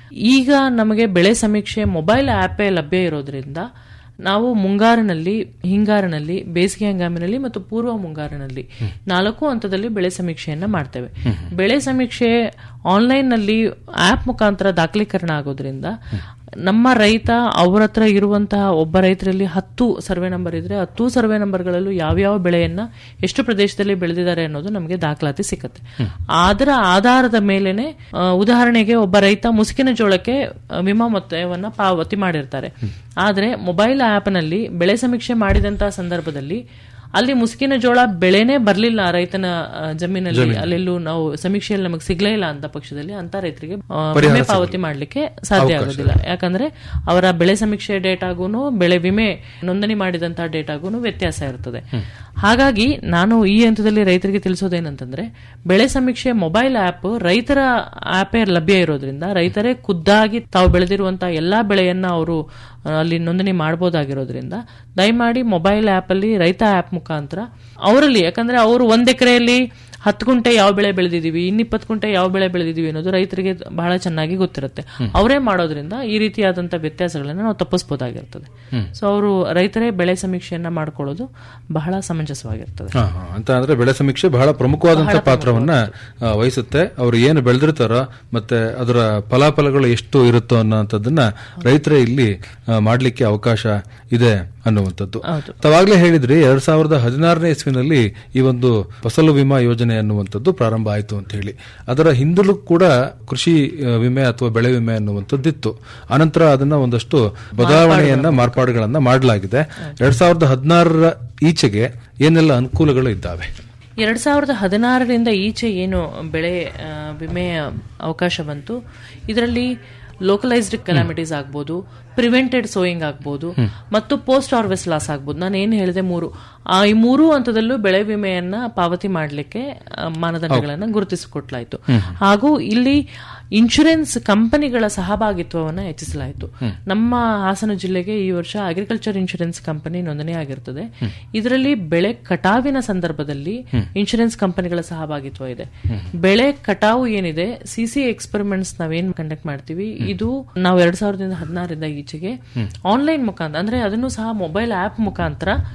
[SPEAKER 6] ಈಗ ನಮಗೆ ಬೆಳೆ ಸಮೀಕ್ಷೆ ಮೊಬೈಲ್ ಆಪೇ ಲಭ್ಯ ಇರೋದ್ರಿಂದ ನಾವು ಮುಂಗಾರಿನಲ್ಲಿ ಹಿಂಗಾರಿನಲ್ಲಿ ಬೇಸಿಗೆ ಹಂಗಾಮಿನಲ್ಲಿ ಮತ್ತು ಪೂರ್ವ ಮುಂಗಾರಿನಲ್ಲಿ ನಾಲ್ಕು ಹಂತದಲ್ಲಿ ಬೆಳೆ ಸಮೀಕ್ಷೆಯನ್ನ ಮಾಡ್ತೇವೆ ಬೆಳೆ ಸಮೀಕ್ಷೆ ಆನ್ಲೈನ್ ನಲ್ಲಿ ಆಪ್ ಮುಖಾಂತರ ದಾಖಲೀಕರಣ ಆಗೋದ್ರಿಂದ ನಮ್ಮ ರೈತ ಅವ್ರ ಹತ್ರ ಇರುವಂತಹ ಒಬ್ಬ ರೈತರಲ್ಲಿ ಹತ್ತು ಸರ್ವೆ ನಂಬರ್ ಇದ್ರೆ ಹತ್ತು ಸರ್ವೆ ನಂಬರ್ಗಳಲ್ಲೂ ಯಾವ್ಯಾವ ಬೆಳೆಯನ್ನ ಎಷ್ಟು ಪ್ರದೇಶದಲ್ಲಿ ಬೆಳೆದಿದ್ದಾರೆ ಅನ್ನೋದು ನಮಗೆ ದಾಖಲಾತಿ ಸಿಕ್ಕತ್ತೆ ಅದರ ಆಧಾರದ ಮೇಲೆನೆ ಆ, ಉದಾಹರಣೆಗೆ ಒಬ್ಬ ರೈತ ಮುಸುಕಿನ ಜೋಳಕ್ಕೆ ಆ, ವಿಮಾ ಮೊತ್ತವನ್ನ ಪಾವತಿ ಮಾಡಿರ್ತಾರೆ ಆದ್ರೆ ಮೊಬೈಲ್ ಆಪ್ ನಲ್ಲಿ ಬೆಳೆ ಸಮೀಕ್ಷೆ ಮಾಡಿದಂತಹ ಸಂದರ್ಭದಲ್ಲಿ ಅಲ್ಲಿ ಮುಸುಕಿನ ಜೋಳ ಬೆಳೆನೇ ಬರ್ಲಿಲ್ಲ ರೈತನ ಆ, ಜಮೀನಲ್ಲಿ ಅಲ್ಲೆಲ್ಲೂ ನಾವು ಸಮೀಕ್ಷೆಯಲ್ಲಿ ನಮಗೆ ಸಿಗ್ಲೇ ಇಲ್ಲ ಅಂತ ಪಕ್ಷದಲ್ಲಿ ಅಂತ ರೈತರಿಗೆ ಆ, ವಿಮೆ ಪಾವತಿ ಮಾಡ್ಲಿಕ್ಕೆ ಸಾಧ್ಯ ಆಗೋದಿಲ್ಲ ಯಾಕಂದ್ರೆ ಅವರ ಬೆಳೆ ಸಮೀಕ್ಷೆ ಡೇಟಾಗೂನು ಬೆಳೆ ವಿಮೆ ನೋಂದಣಿ ಮಾಡಿದಂತಹ ಡೇಟಾಗೂನು ವ್ಯತ್ಯಾಸ ಇರ್ತದೆ ಹಾಗಾಗಿ ನಾನು ಈ ಹಂತದಲ್ಲಿ ರೈತರಿಗೆ ತಿಳಿಸೋದೇನಂತಂದ್ರೆ ಬೆಳೆ ಸಮೀಕ್ಷೆ ಮೊಬೈಲ್ ಆಪ್ ರೈತರ ಆಪೇ ಲಭ್ಯ ಇರೋದ್ರಿಂದ ರೈತರೇ ಖುದ್ದಾಗಿ ತಾವು ಬೆಳೆದಿರುವಂತಹ ಎಲ್ಲಾ ಬೆಳೆಯನ್ನ ಅವರು ಆ, ಅಲ್ಲಿ ನೋಂದಣಿ ಮಾಡಬಹುದಾಗಿರೋದ್ರಿಂದ ದಯಮಾಡಿ ಮೊಬೈಲ್ ಆಪ್ ಅಲ್ಲಿ ರೈತ ಆಪ್ ಮುಖಾಂತರ ಅವರಲ್ಲಿ ಯಾಕಂದ್ರೆ ಅವರು ಒಂದ್ ಎಕರೆಯಲ್ಲಿ ಹತ್ತು ಗುಂಟೆ ಯಾವ ಬೆಳೆ ಬೆಳೆದಿದೀವಿ ಇನ್ನಿಪ್ಪತ್ತು ಗುಂಟೆ ಯಾವ ಬೆಳೆ ಬೆಳೆದಿದೀವಿ ಅನ್ನೋದು ರೈತರಿಗೆ ಬಹಳ ಚೆನ್ನಾಗಿ ಗೊತ್ತಿರುತ್ತೆ ಅವರೇ ಮಾಡೋದ್ರಿಂದ ಈ ರೀತಿಯಾದಂತ ವ್ಯತ್ಯಾಸಗಳನ್ನ ನಾವು ತಪ್ಪಿಸಬಹುದಾಗಿರ್ತದೆ ಸೊ ಅವರು ರೈತರೇ ಬೆಳೆ ಸಮೀಕ್ಷೆಯನ್ನ ಮಾಡ್ಕೊಳ್ಳೋದು ಬಹಳ ಸಮಂಜಸವಾಗಿರ್ತದೆ
[SPEAKER 5] ಹಾ, ಹಾ. ಅಂತ ಅಂದ್ರೆ ಬೆಳೆ ಸಮೀಕ್ಷೆ ಬಹಳ ಪ್ರಮುಖವಾದಂತಹ ಪಾತ್ರವನ್ನ ಆ, ವಹಿಸುತ್ತೆ ಅವರು ಏನು ಬೆಳೆದಿರ್ತಾರೋ ಮತ್ತೆ ಅದರ ಫಲಾಫಲಗಳು ಎಷ್ಟು ಇರುತ್ತೋ ಅನ್ನೋಂಥದ್ದನ್ನ ರೈತರೇ ಇಲ್ಲಿ ಆ, ಮಾಡ್ಲಿಕ್ಕೆ ಅವಕಾಶ ಇದೆ ಅನ್ನುವಂಥದ್ದು
[SPEAKER 6] ಹೌದು.
[SPEAKER 5] ತಾವಾಗ್ಲೇ ಹೇಳಿದ್ರಿ ಎರಡ್ ಸಾವಿರದ ಹದಿನಾರನೇ ಇಸ್ವಿನಲ್ಲಿ ಈ ಒಂದು ಫಸಲು ವಿಮಾ ಯೋಜನೆ ಅನ್ನುವಂಥದ್ದು ಪ್ರಾರಂಭ ಆಯಿತು ಅಂತ ಹೇಳಿ ಅದರ ಹಿಂದಲೂ ಕೂಡ ಕೃಷಿ ಆ, ವಿಮೆ ಅಥವಾ ಬೆಳೆ ವಿಮೆ ಅನ್ನುವಂಥದ್ದಿತ್ತು ಅನಂತರ ಅದನ್ನ ಒಂದಷ್ಟು ಬದಲಾವಣೆಯನ್ನ ಮಾರ್ಪಾಡುಗಳನ್ನ ಮಾಡಲಾಗಿದೆ ಎರಡ್ ಸಾವಿರದ ಹದಿನಾರರ ಈಚೆಗೆ ಏನೆಲ್ಲ ಅನುಕೂಲಗಳು ಇದ್ದಾವೆ
[SPEAKER 6] ಎರಡ್ ಸಾವಿರದ ಹದಿನಾರರಿಂದ ಈಚೆ ಏನು ಬೆಳೆ ಆ, ವಿಮೆಯ ಅವಕಾಶ ಬಂತು ಇದರಲ್ಲಿ ಲೋಕಲೈಸ್ಡ್ ಕೆಲಾಮಿಟೀಸ್ ಆಗ್ಬೋದು ಪ್ರಿವೆಂಟೆಡ್ ಸೋಯಿಂಗ್ ಆಗ್ಬೋದು ಮತ್ತು ಪೋಸ್ಟ್ ಹಾರ್ವೆಸ್ಟ್ ಲಾಸ್ ಆಗ್ಬೋದು ನಾನು ಏನು ಹೇಳಿದೆ ಮೂರು ಆ ಈ ಮೂರು ಹಂತದಲ್ಲೂ ಬೆಳೆ ವಿಮೆಯನ್ನ ಪಾವತಿ ಮಾಡಲಿಕ್ಕೆ ಮಾನದಂಡಗಳನ್ನ ಗುರುತಿಸಿಕೊಟ್ಲಾಯ್ತು ಹಾಗೂ ಇಲ್ಲಿ ಇನ್ಶೂರೆನ್ಸ್ ಕಂಪನಿಗಳ ಸಹಭಾಗಿತ್ವವನ್ನು ಹೆಚ್ಚಿಸಲಾಯಿತು ನಮ್ಮ ಹಾಸನ ಜಿಲ್ಲೆಗೆ ಈ ವರ್ಷ ಅಗ್ರಿಕಲ್ಚರ್ ಇನ್ಶೂರೆನ್ಸ್ ಕಂಪನಿ ನೋಂದಣಿ ಆಗಿರ್ತದೆ ಇದರಲ್ಲಿ ಬೆಳೆ ಕಟಾವಿನ ಸಂದರ್ಭದಲ್ಲಿ ಇನ್ಶೂರೆನ್ಸ್ ಕಂಪನಿಗಳ ಸಹಭಾಗಿತ್ವ ಇದೆ ಬೆಳೆ ಕಟಾವು ಏನಿದೆ ಸಿಸಿ ಎಕ್ಸ್ಪೆರಿಮೆಂಟ್ಸ್ ನಾವೇನ್ ಕಂಡಕ್ಟ್ ಮಾಡ್ತೀವಿ ಇದು ನಾವು ಎರಡ್ ಸಾವಿರದ ಹದಿನಾರರಿಂದ ಈಚೆಗೆ ಆನ್ಲೈನ್ ಮುಖಾಂತರ ಅಂದ್ರೆ ಅದನ್ನು ಸಹ ಮೊಬೈಲ್ ಆಪ್ ಮುಖಾಂತರ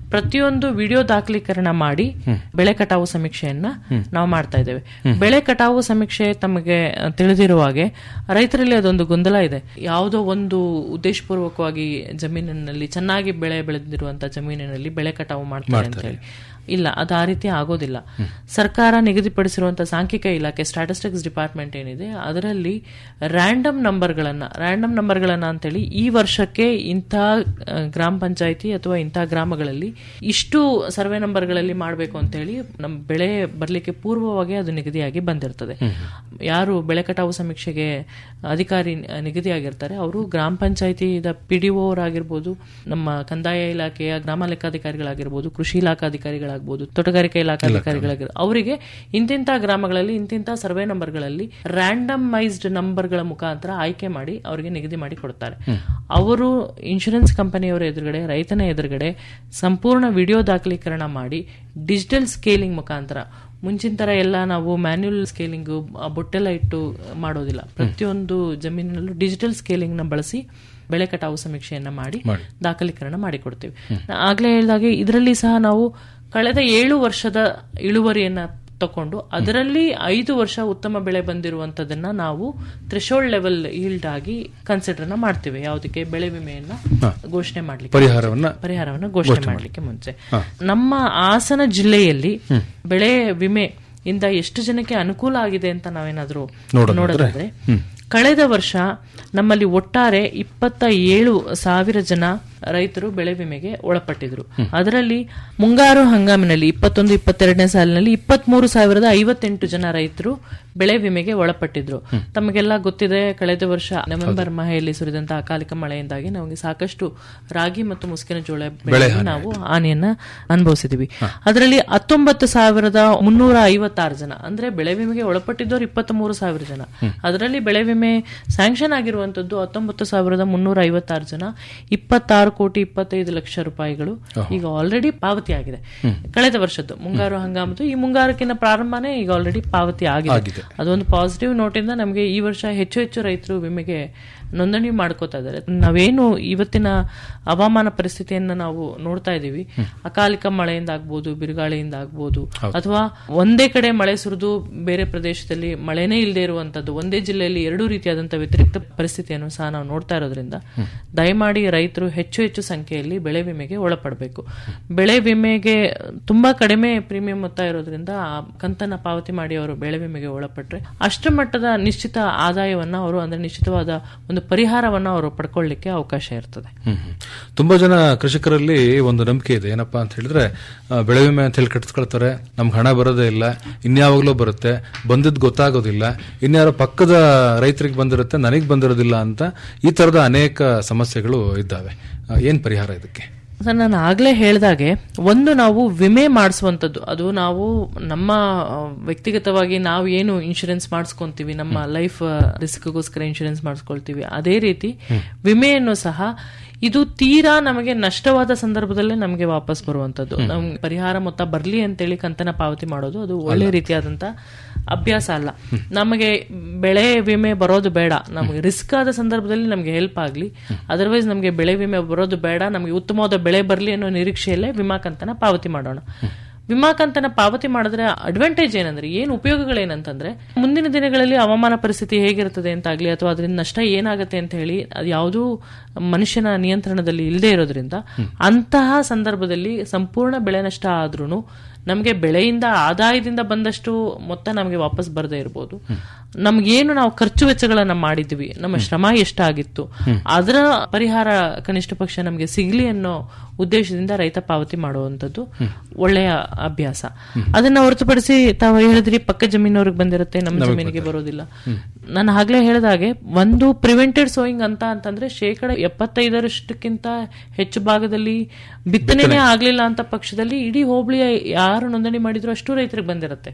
[SPEAKER 6] ಪ್ರತಿಯೊಂದು ವಿಡಿಯೋ ದಾಖಲೀಕರಣ ಮಾಡಿ ಬೆಳೆ ಕಟಾವು ಸಮೀಕ್ಷೆಯನ್ನ ನಾವು ಮಾಡ್ತಾ ಇದ್ದೇವೆ ಬೆಳೆ ಕಟಾವು ಸಮೀಕ್ಷೆ ತಮಗೆ ಅಹ್, ತಿಳಿದಿರುವ ಹಾಗೆ ರೈತರಲ್ಲಿ ಅದೊಂದು ಗೊಂದಲ ಇದೆ ಯಾವುದೋ ಒಂದು ಉದ್ದೇಶಪೂರ್ವಕವಾಗಿ ಜಮೀನಿನಲ್ಲಿ ಚೆನ್ನಾಗಿ ಬೆಳೆ ಬೆಳೆದಿರುವಂತಹ ಜಮೀನಿನಲ್ಲಿ ಬೆಳೆ ಕಟಾವು ಮಾಡ್ತಾರೆ ಅಂತ ಹೇಳಿ ಇಲ್ಲ ಅದು ಆ ರೀತಿ ಆಗೋದಿಲ್ಲ ಸರ್ಕಾರ ನಿಗದಿಪಡಿಸಿರುವಂತಹ ಸಾಂಖ್ಯಿಕ ಇಲಾಖೆ ಸ್ಟಾಟಿಸ್ಟಿಕ್ಸ್ ಡಿಪಾರ್ಟ್ಮೆಂಟ್ ಏನಿದೆ ಅದರಲ್ಲಿ ರ್ಯಾಂಡಮ್ ನಂಬರ್ಗಳನ್ನ ರ್ಯಾಂಡಮ್ ನಂಬರ್ಗಳನ್ನ ಅಂತೇಳಿ ಈ ವರ್ಷಕ್ಕೆ ಇಂಥ ಆ, ಗ್ರಾಮ ಪಂಚಾಯಿತಿ ಅಥವಾ ಇಂಥ ಗ್ರಾಮಗಳಲ್ಲಿ ಇಷ್ಟು ಸರ್ವೆ ನಂಬರ್ಗಳಲ್ಲಿ ಮಾಡಬೇಕು ಅಂತೇಳಿ ನಮ್ಮ ಬೆಳೆ ಬರಲಿಕ್ಕೆ ಪೂರ್ವವಾಗಿ ಅದು ನಿಗದಿಯಾಗಿ ಬಂದಿರ್ತದೆ ಯಾರು ಬೆಳೆ ಕಟಾವು ಸಮೀಕ್ಷೆಗೆ ಅಧಿಕಾರಿ ನಿಗದಿಯಾಗಿರ್ತಾರೆ ಅವರು ಗ್ರಾಮ ಪಂಚಾಯಿತಿದ ಪಿ ಡಿ ಆಗಿರ್ಬೋದು ನಮ್ಮ ಕಂದಾಯ ಇಲಾಖೆಯ ಗ್ರಾಮ ಲೆಕ್ಕಾಧಿಕಾರಿಗಳಾಗಿರ್ಬೋದು ಕೃಷಿ ಇಲಾಖಾಧಿಕಾರಿಗಳಾಗ್ಬೋದು ತೋಟಗಾರಿಕೆ ಇಲಾಖಾಧಿಕಾರಿಗಳಾಗಿರ್ಬೋದು ಅವರಿಗೆ ಇಂತಿಂಥ ಗ್ರಾಮಗಳಲ್ಲಿ ಇಂತಿಂಥ ಸರ್ವೆ ನಂಬರ್ಗಳಲ್ಲಿ ರ್ಯಾಂಡಮೈಸ್ಡ್ ನಂಬರ್ಗಳ ಮುಖಾಂತರ ಆಯ್ಕೆ ಮಾಡಿ ಅವರಿಗೆ ನಿಗದಿ ಮಾಡಿ ಕೊಡ್ತಾರೆ ಅವರು ಇನ್ಶೂರೆನ್ಸ್ ಕಂಪನಿಯವರ ಎದುರುಗಡೆ ರೈತನ ಎದುರುಗಡೆ ಸಂಪೂರ್ಣ ವಿಡಿಯೋ ದಾಖಲೀಕರಣ ಮಾಡಿ ಡಿಜಿಟಲ್ ಸ್ಕೇಲಿಂಗ್ ಮುಖಾಂತರ ಮುಂಚಿನ ತರ ಎಲ್ಲ ನಾವು ಮ್ಯಾನ್ಯುಯಲ್ ಸ್ಕೇಲಿಂಗ್ ಬೊಟ್ಟೆಲ್ಲ ಇಟ್ಟು ಮಾಡೋದಿಲ್ಲ ಪ್ರತಿಯೊಂದು ಜಮೀನಿನಲ್ಲೂ ಡಿಜಿಟಲ್ ಸ್ಕೇಲಿಂಗ್ ನ ಬಳಸಿ ಬೆಳೆ ಕಟಾವು ಸಮೀಕ್ಷೆಯನ್ನ ಮಾಡಿ ದಾಖಲೀಕರಣ ಮಾಡಿಕೊಡ್ತೀವಿ ಆಗ್ಲೇ ಹೇಳಿದಾಗೆ ಇದರಲ್ಲಿ ಸಹ ನಾವು ಕಳೆದ ಏಳು ವರ್ಷದ ಇಳುವರಿಯನ್ನ ತಕೊಂಡು ಅದರಲ್ಲಿ ಐದು ವರ್ಷ ಉತ್ತಮ ಬೆಳೆ ಬಂದಿರುವಂತದನ್ನ ನಾವು ಥ್ರೆಶೋಲ್ಡ್ ಲೆವೆಲ್ ಈಲ್ಡ್ ಆಗಿ ಕನ್ಸಿಡರ್ನ ಮಾಡ್ತೀವಿ ಯಾವುದಕ್ಕೆ ಬೆಳೆ ವಿಮೆಯನ್ನ ಘೋಷಣೆ ಮಾಡ್ಲಿಕ್ಕೆ
[SPEAKER 5] ಪರಿಹಾರವನ್ನ
[SPEAKER 6] ಪರಿಹಾರವನ್ನು ಘೋಷಣೆ ಮಾಡಲಿಕ್ಕೆ ಮುಂಚೆ ನಮ್ಮ ಹಾಸನ ಜಿಲ್ಲೆಯಲ್ಲಿ ಬೆಳೆ ವಿಮೆ ಇಂದ ಎಷ್ಟು ಜನಕ್ಕೆ ಅನುಕೂಲ ಆಗಿದೆ ಅಂತ ನಾವೇನಾದ್ರೂ ನೋಡೋದಾದ್ರೆ ಕಳೆದ ವರ್ಷ ನಮ್ಮಲ್ಲಿ ಒಟ್ಟಾರೆ ಇಪ್ಪತ್ತ ಏಳು ಸಾವಿರ ಜನ ರೈತರು ಬೆಳೆ ವಿಮೆಗೆ ಒಳಪಟ್ಟಿದ್ರು ಅದರಲ್ಲಿ ಮುಂಗಾರು ಹಂಗಾಮಿನಲ್ಲಿ ಇಪ್ಪತ್ತೊಂದು ಇಪ್ಪತ್ತೆರಡನೇ ಸಾಲಿನಲ್ಲಿ ಇಪ್ಪತ್ಮೂರು ಸಾವಿರದ ಐವತ್ತೆಂಟು ಜನ ರೈತರು ಬೆಳೆ ವಿಮೆಗೆ ಒಳಪಟ್ಟಿದ್ರು ತಮಗೆಲ್ಲ ಗೊತ್ತಿದೆ ಕಳೆದ ವರ್ಷ ನವೆಂಬರ್ ಮಾಹೆಯಲ್ಲಿ ಸುರಿದಂತಹ ಅಕಾಲಿಕ ಮಳೆಯಿಂದಾಗಿ ನಮಗೆ ಸಾಕಷ್ಟು ರಾಗಿ ಮತ್ತು ಮುಸ್ಕಿನ ಜೋಳ ಬೆಳೆಗೆ ನಾವು ಹಾನಿಯನ್ನ ಅನುಭವಿಸಿದ್ವಿ ಅದರಲ್ಲಿ ಹತ್ತೊಂಬತ್ತು ಸಾವಿರದ ಮುನ್ನೂರ ಐವತ್ತಾರು ಜನ ಅಂದ್ರೆ ಬೆಳೆ ವಿಮೆಗೆ ಒಳಪಟ್ಟಿದ್ದವರು ಇಪ್ಪತ್ತ್ ಮೂರು ಸಾವಿರ ಜನ ಅದರಲ್ಲಿ ಬೆಳೆ ವಿಮೆ ಸ್ಯಾಂಕ್ಷನ್ ಆಗಿರುವಂತದ್ದು ಹತ್ತೊಂಬತ್ತು ಸಾವಿರದ ಮುನ್ನೂರ ಐವತ್ತಾರು ಜನ ಇಪ್ಪತ್ತಾರು ಕೋಟಿ ಇಪ್ಪತ್ತೈದು ಲಕ್ಷ ರೂಪಾಯಿಗಳು ಈಗ ಆಲ್ರೆಡಿ ಪಾವತಿ ಆಗಿದೆ ಕಳೆದ ವರ್ಷದ್ದು ಮುಂಗಾರು ಹಂಗಾಮದ್ದು ಈ ಮುಂಗಾರಕ್ಕಿಂತ ಪ್ರಾರಂಭನೇ ಈಗ ಆಲ್ರೆಡಿ ಪಾವತಿ ಆಗಿದೆ ಅದೊಂದು ಪಾಸಿಟಿವ್ ನೋಟಿಂದ ನಮಗೆ ಈ ವರ್ಷ ಹೆಚ್ಚು ಹೆಚ್ಚು ರೈತರು ವಿಮೆಗೆ ನೋಂದಣಿ ಮಾಡ್ಕೋತಾ ಇದ್ದಾರೆ ನಾವೇನು ಇವತ್ತಿನ ಹವಾಮಾನ ಪರಿಸ್ಥಿತಿಯನ್ನ ನಾವು ನೋಡ್ತಾ ಇದ್ದೀವಿ ಅಕಾಲಿಕ ಮಳೆಯಿಂದ ಆಗ್ಬೋದು ಬಿರುಗಾಳಿಯಿಂದ ಆಗ್ಬೋದು ಅಥವಾ ಒಂದೇ ಕಡೆ ಮಳೆ ಸುರಿದು ಬೇರೆ ಪ್ರದೇಶದಲ್ಲಿ ಮಳೆನೇ ಇಲ್ಲದೆ ಇರುವಂತದ್ದು ಒಂದೇ ಜಿಲ್ಲೆಯಲ್ಲಿ ಎರಡೂ ರೀತಿಯಾದಂತಹ ವ್ಯತಿರಿಕ್ತ ಪರಿಸ್ಥಿತಿಯನ್ನು ಸಹ ನಾವು ನೋಡ್ತಾ ಇರೋದ್ರಿಂದ ದಯಮಾಡಿ ರೈತರು ಹೆಚ್ಚು ಹೆಚ್ಚು ಸಂಖ್ಯೆಯಲ್ಲಿ ಬೆಳೆ ವಿಮೆಗೆ ಒಳಪಡಬೇಕು ಬೆಳೆ ವಿಮೆಗೆ ತುಂಬಾ ಕಡಿಮೆ ಪ್ರೀಮಿಯಂ ಮೊತ್ತ ಇರೋದ್ರಿಂದ ಆ ಕಂತನ್ನ ಪಾವತಿ ಮಾಡಿ ಅವರು ಬೆಳೆ ವಿಮೆಗೆ ಒಳಪಟ್ರೆ ಅಷ್ಟರ ಮಟ್ಟದ ನಿಶ್ಚಿತ ಆದಾಯವನ್ನ ಅವರು ಅಂದ್ರೆ ನಿಶ್ಚಿತವಾದ ಒಂದು ಪರಿಹಾರವನ್ನ ಅವರು ಪಡ್ಕೊಳ್ಳಿಕ್ಕೆ ಅವಕಾಶ ಇರ್ತದೆ
[SPEAKER 5] ಹ್ಮ್ ಹ್ಮ್. ತುಂಬಾ ಜನ ಕೃಷಿಕರಲ್ಲಿ ಒಂದು ನಂಬಿಕೆ ಇದೆ ಏನಪ್ಪಾ ಅಂತ ಹೇಳಿದ್ರೆ ಆ, ಬೆಳೆ ವಿಮೆ ಅಂತ ಹೇಳಿ ಕಟ್ಟಿಸ್ಕೊಳ್ತಾರೆ ನಮ್ಗೆ ಹಣ ಬರೋದೇ ಇಲ್ಲ ಇನ್ಯಾವಾಗ್ಲೂ ಬರುತ್ತೆ ಬಂದಿದ್ ಗೊತ್ತಾಗೋದಿಲ್ಲ ಇನ್ಯಾರೋ ಪಕ್ಕದ ರೈತರಿಗೆ ಬಂದಿರುತ್ತೆ ನನಗೆ ಬಂದಿರೋದಿಲ್ಲ ಅಂತ ಈ ತರದ ಅನೇಕ ಸಮಸ್ಯೆಗಳು ಇದ್ದಾವೆ ಆ, ಏನ್ ಪರಿಹಾರ ಇದಕ್ಕೆ
[SPEAKER 6] ಸರ್ ನಾನು ಆಗ್ಲೇ ಹೇಳ್ದಾಗೆ ಒಂದು ನಾವು ವಿಮೆ ಮಾಡಿಸುವಂತದ್ದು ಅದು ನಾವು ನಮ್ಮ ಆ, ವ್ಯಕ್ತಿಗತವಾಗಿ ನಾವು ಏನು ಇನ್ಶೂರೆನ್ಸ್ ಮಾಡಿಸ್ಕೊಂತೀವಿ ನಮ್ಮ ಲೈಫ್ ರಿಸ್ಕ್ಗೋಸ್ಕರ ಇನ್ಶೂರೆನ್ಸ್ ಮಾಡಿಸ್ಕೊಳ್ತೀವಿ ಅದೇ ರೀತಿ ವಿಮೆಯನ್ನು ಸಹ ಇದು ತೀರಾ ನಮಗೆ ನಷ್ಟವಾದ ಸಂದರ್ಭದಲ್ಲೇ ನಮಗೆ ವಾಪಸ್ ಬರುವಂತದ್ದು ನಮ್ಗೆ ಪರಿಹಾರ ಮೊತ್ತ ಬರ್ಲಿ ಅಂತೇಳಿ ಕಂತನ ಪಾವತಿ ಮಾಡೋದು ಅದು ಒಳ್ಳೆ ರೀತಿಯಾದಂತ ಅಭ್ಯಾಸ ಅಲ್ಲ ನಮಗೆ ಬೆಳೆ ವಿಮೆ ಬರೋದು ಬೇಡ ನಮಗೆ ರಿಸ್ಕ್ ಆದ ಸಂದರ್ಭದಲ್ಲಿ ನಮಗೆ ಹೆಲ್ಪ್ ಆಗಲಿ ಅದರ್ವೈಸ್ ನಮಗೆ ಬೆಳೆ ವಿಮೆ ಬರೋದು ಬೇಡ ನಮಗೆ ಉತ್ತಮವಾದ ಬೆಳೆ ಬರಲಿ ಅನ್ನೋ ನಿರೀಕ್ಷೆಯಲ್ಲೇ ವಿಮಾ ಕಂತನ ಪಾವತಿ ಮಾಡೋಣ ವಿಮಾ ಕಂತನ ಪಾವತಿ ಮಾಡಿದ್ರೆ ಅಡ್ವಾಂಟೇಜ್ ಏನಂದ್ರೆ ಏನು ಉಪಯೋಗಗಳೇನಂತಂದ್ರೆ ಮುಂದಿನ ದಿನಗಳಲ್ಲಿ ಹವಾಮಾನ ಪರಿಸ್ಥಿತಿ ಹೇಗಿರ್ತದೆ ಅಂತಾಗ್ಲಿ ಅಥವಾ ಅದರಿಂದ ನಷ್ಟ ಏನಾಗುತ್ತೆ ಅಂತ ಹೇಳಿ ಅದು ಯಾವುದೂ ಮನುಷ್ಯನ ನಿಯಂತ್ರಣದಲ್ಲಿ ಇಲ್ಲದೆ ಇರೋದ್ರಿಂದ ಅಂತಹ ಸಂದರ್ಭದಲ್ಲಿ ಸಂಪೂರ್ಣ ಬೆಳೆ ನಷ್ಟ ಆದ್ರೂ ನಮಗೆ ಬೆಳೆಯಿಂದ ಆದಾಯದಿಂದ ಬಂದಷ್ಟು ಮೊತ್ತ ನಮಗೆ ವಾಪಸ್ ಬರದೇ ಇರಬಹುದು ನಮ್ಗೇನು ನಾವು ಖರ್ಚು ವೆಚ್ಚಗಳನ್ನ ಮಾಡಿದ್ವಿ ನಮ್ಮ ಶ್ರಮ ಎಷ್ಟಾಗಿತ್ತು ಅದರ ಪರಿಹಾರ ಕನಿಷ್ಠ ಪಕ್ಷ ನಮಗೆ ಸಿಗ್ಲಿ ಅನ್ನೋ ಉದ್ದೇಶದಿಂದ ರೈತ ಪಾವತಿ ಮಾಡುವಂತದ್ದು ಒಳ್ಳೆಯ ಅಭ್ಯಾಸ ಅದನ್ನ ಹೊರತುಪಡಿಸಿ ತಾವು ಹೇಳಿದ್ರಿ ಪಕ್ಕ ಜಮೀನವ್ರಿಗೆ ಬಂದಿರುತ್ತೆ ನಮ್ಮ ಜಮೀನಿಗೆ ಬರೋದಿಲ್ಲ ನಾನು ಆಗ್ಲೇ ಹೇಳಿದಾಗೆ ಒಂದು ಪ್ರಿವೆಂಟೆಡ್ ಸೋಯಿಂಗ್ ಅಂತ ಅಂತಂದ್ರೆ ಶೇಕಡ ಎಪ್ಪತ್ತೈದರಷ್ಟಕ್ಕಿಂತ ಹೆಚ್ಚು ಭಾಗದಲ್ಲಿ ಬಿತ್ತನೆನೇ ಆಗ್ಲಿಲ್ಲ ಅಂತ ಪಕ್ಷದಲ್ಲಿ ಇಡೀ ಹೋಬಳಿಯ ಯಾರು ನೋಂದಣಿ ಮಾಡಿದ್ರು ಅಷ್ಟು ರೈತರಿಗೆ ಬಂದಿರುತ್ತೆ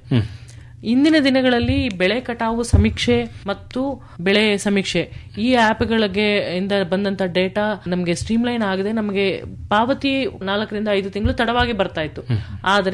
[SPEAKER 6] ಇಂದಿನ ದಿನಗಳಲ್ಲಿ ಬೆಳೆ ಕಟಾವು ಸಮೀಕ್ಷೆ ಮತ್ತು ಬೆಳೆ ಸಮೀಕ್ಷೆ ಈ ಆ್ಯಪ್ಗಳಿಗೆ ಇಂದ ಬಂದಂತ ಡೇಟಾ ನಮಗೆ ಸ್ಟ್ರೀಮ್ಲೈನ್ ಆಗದೆ ನಮಗೆ ಪಾವತಿ ನಾಲ್ಕರಿಂದ ಐದು ತಿಂಗಳು ತಡವಾಗಿ ಬರ್ತಾ ಇತ್ತು ಆದರೆ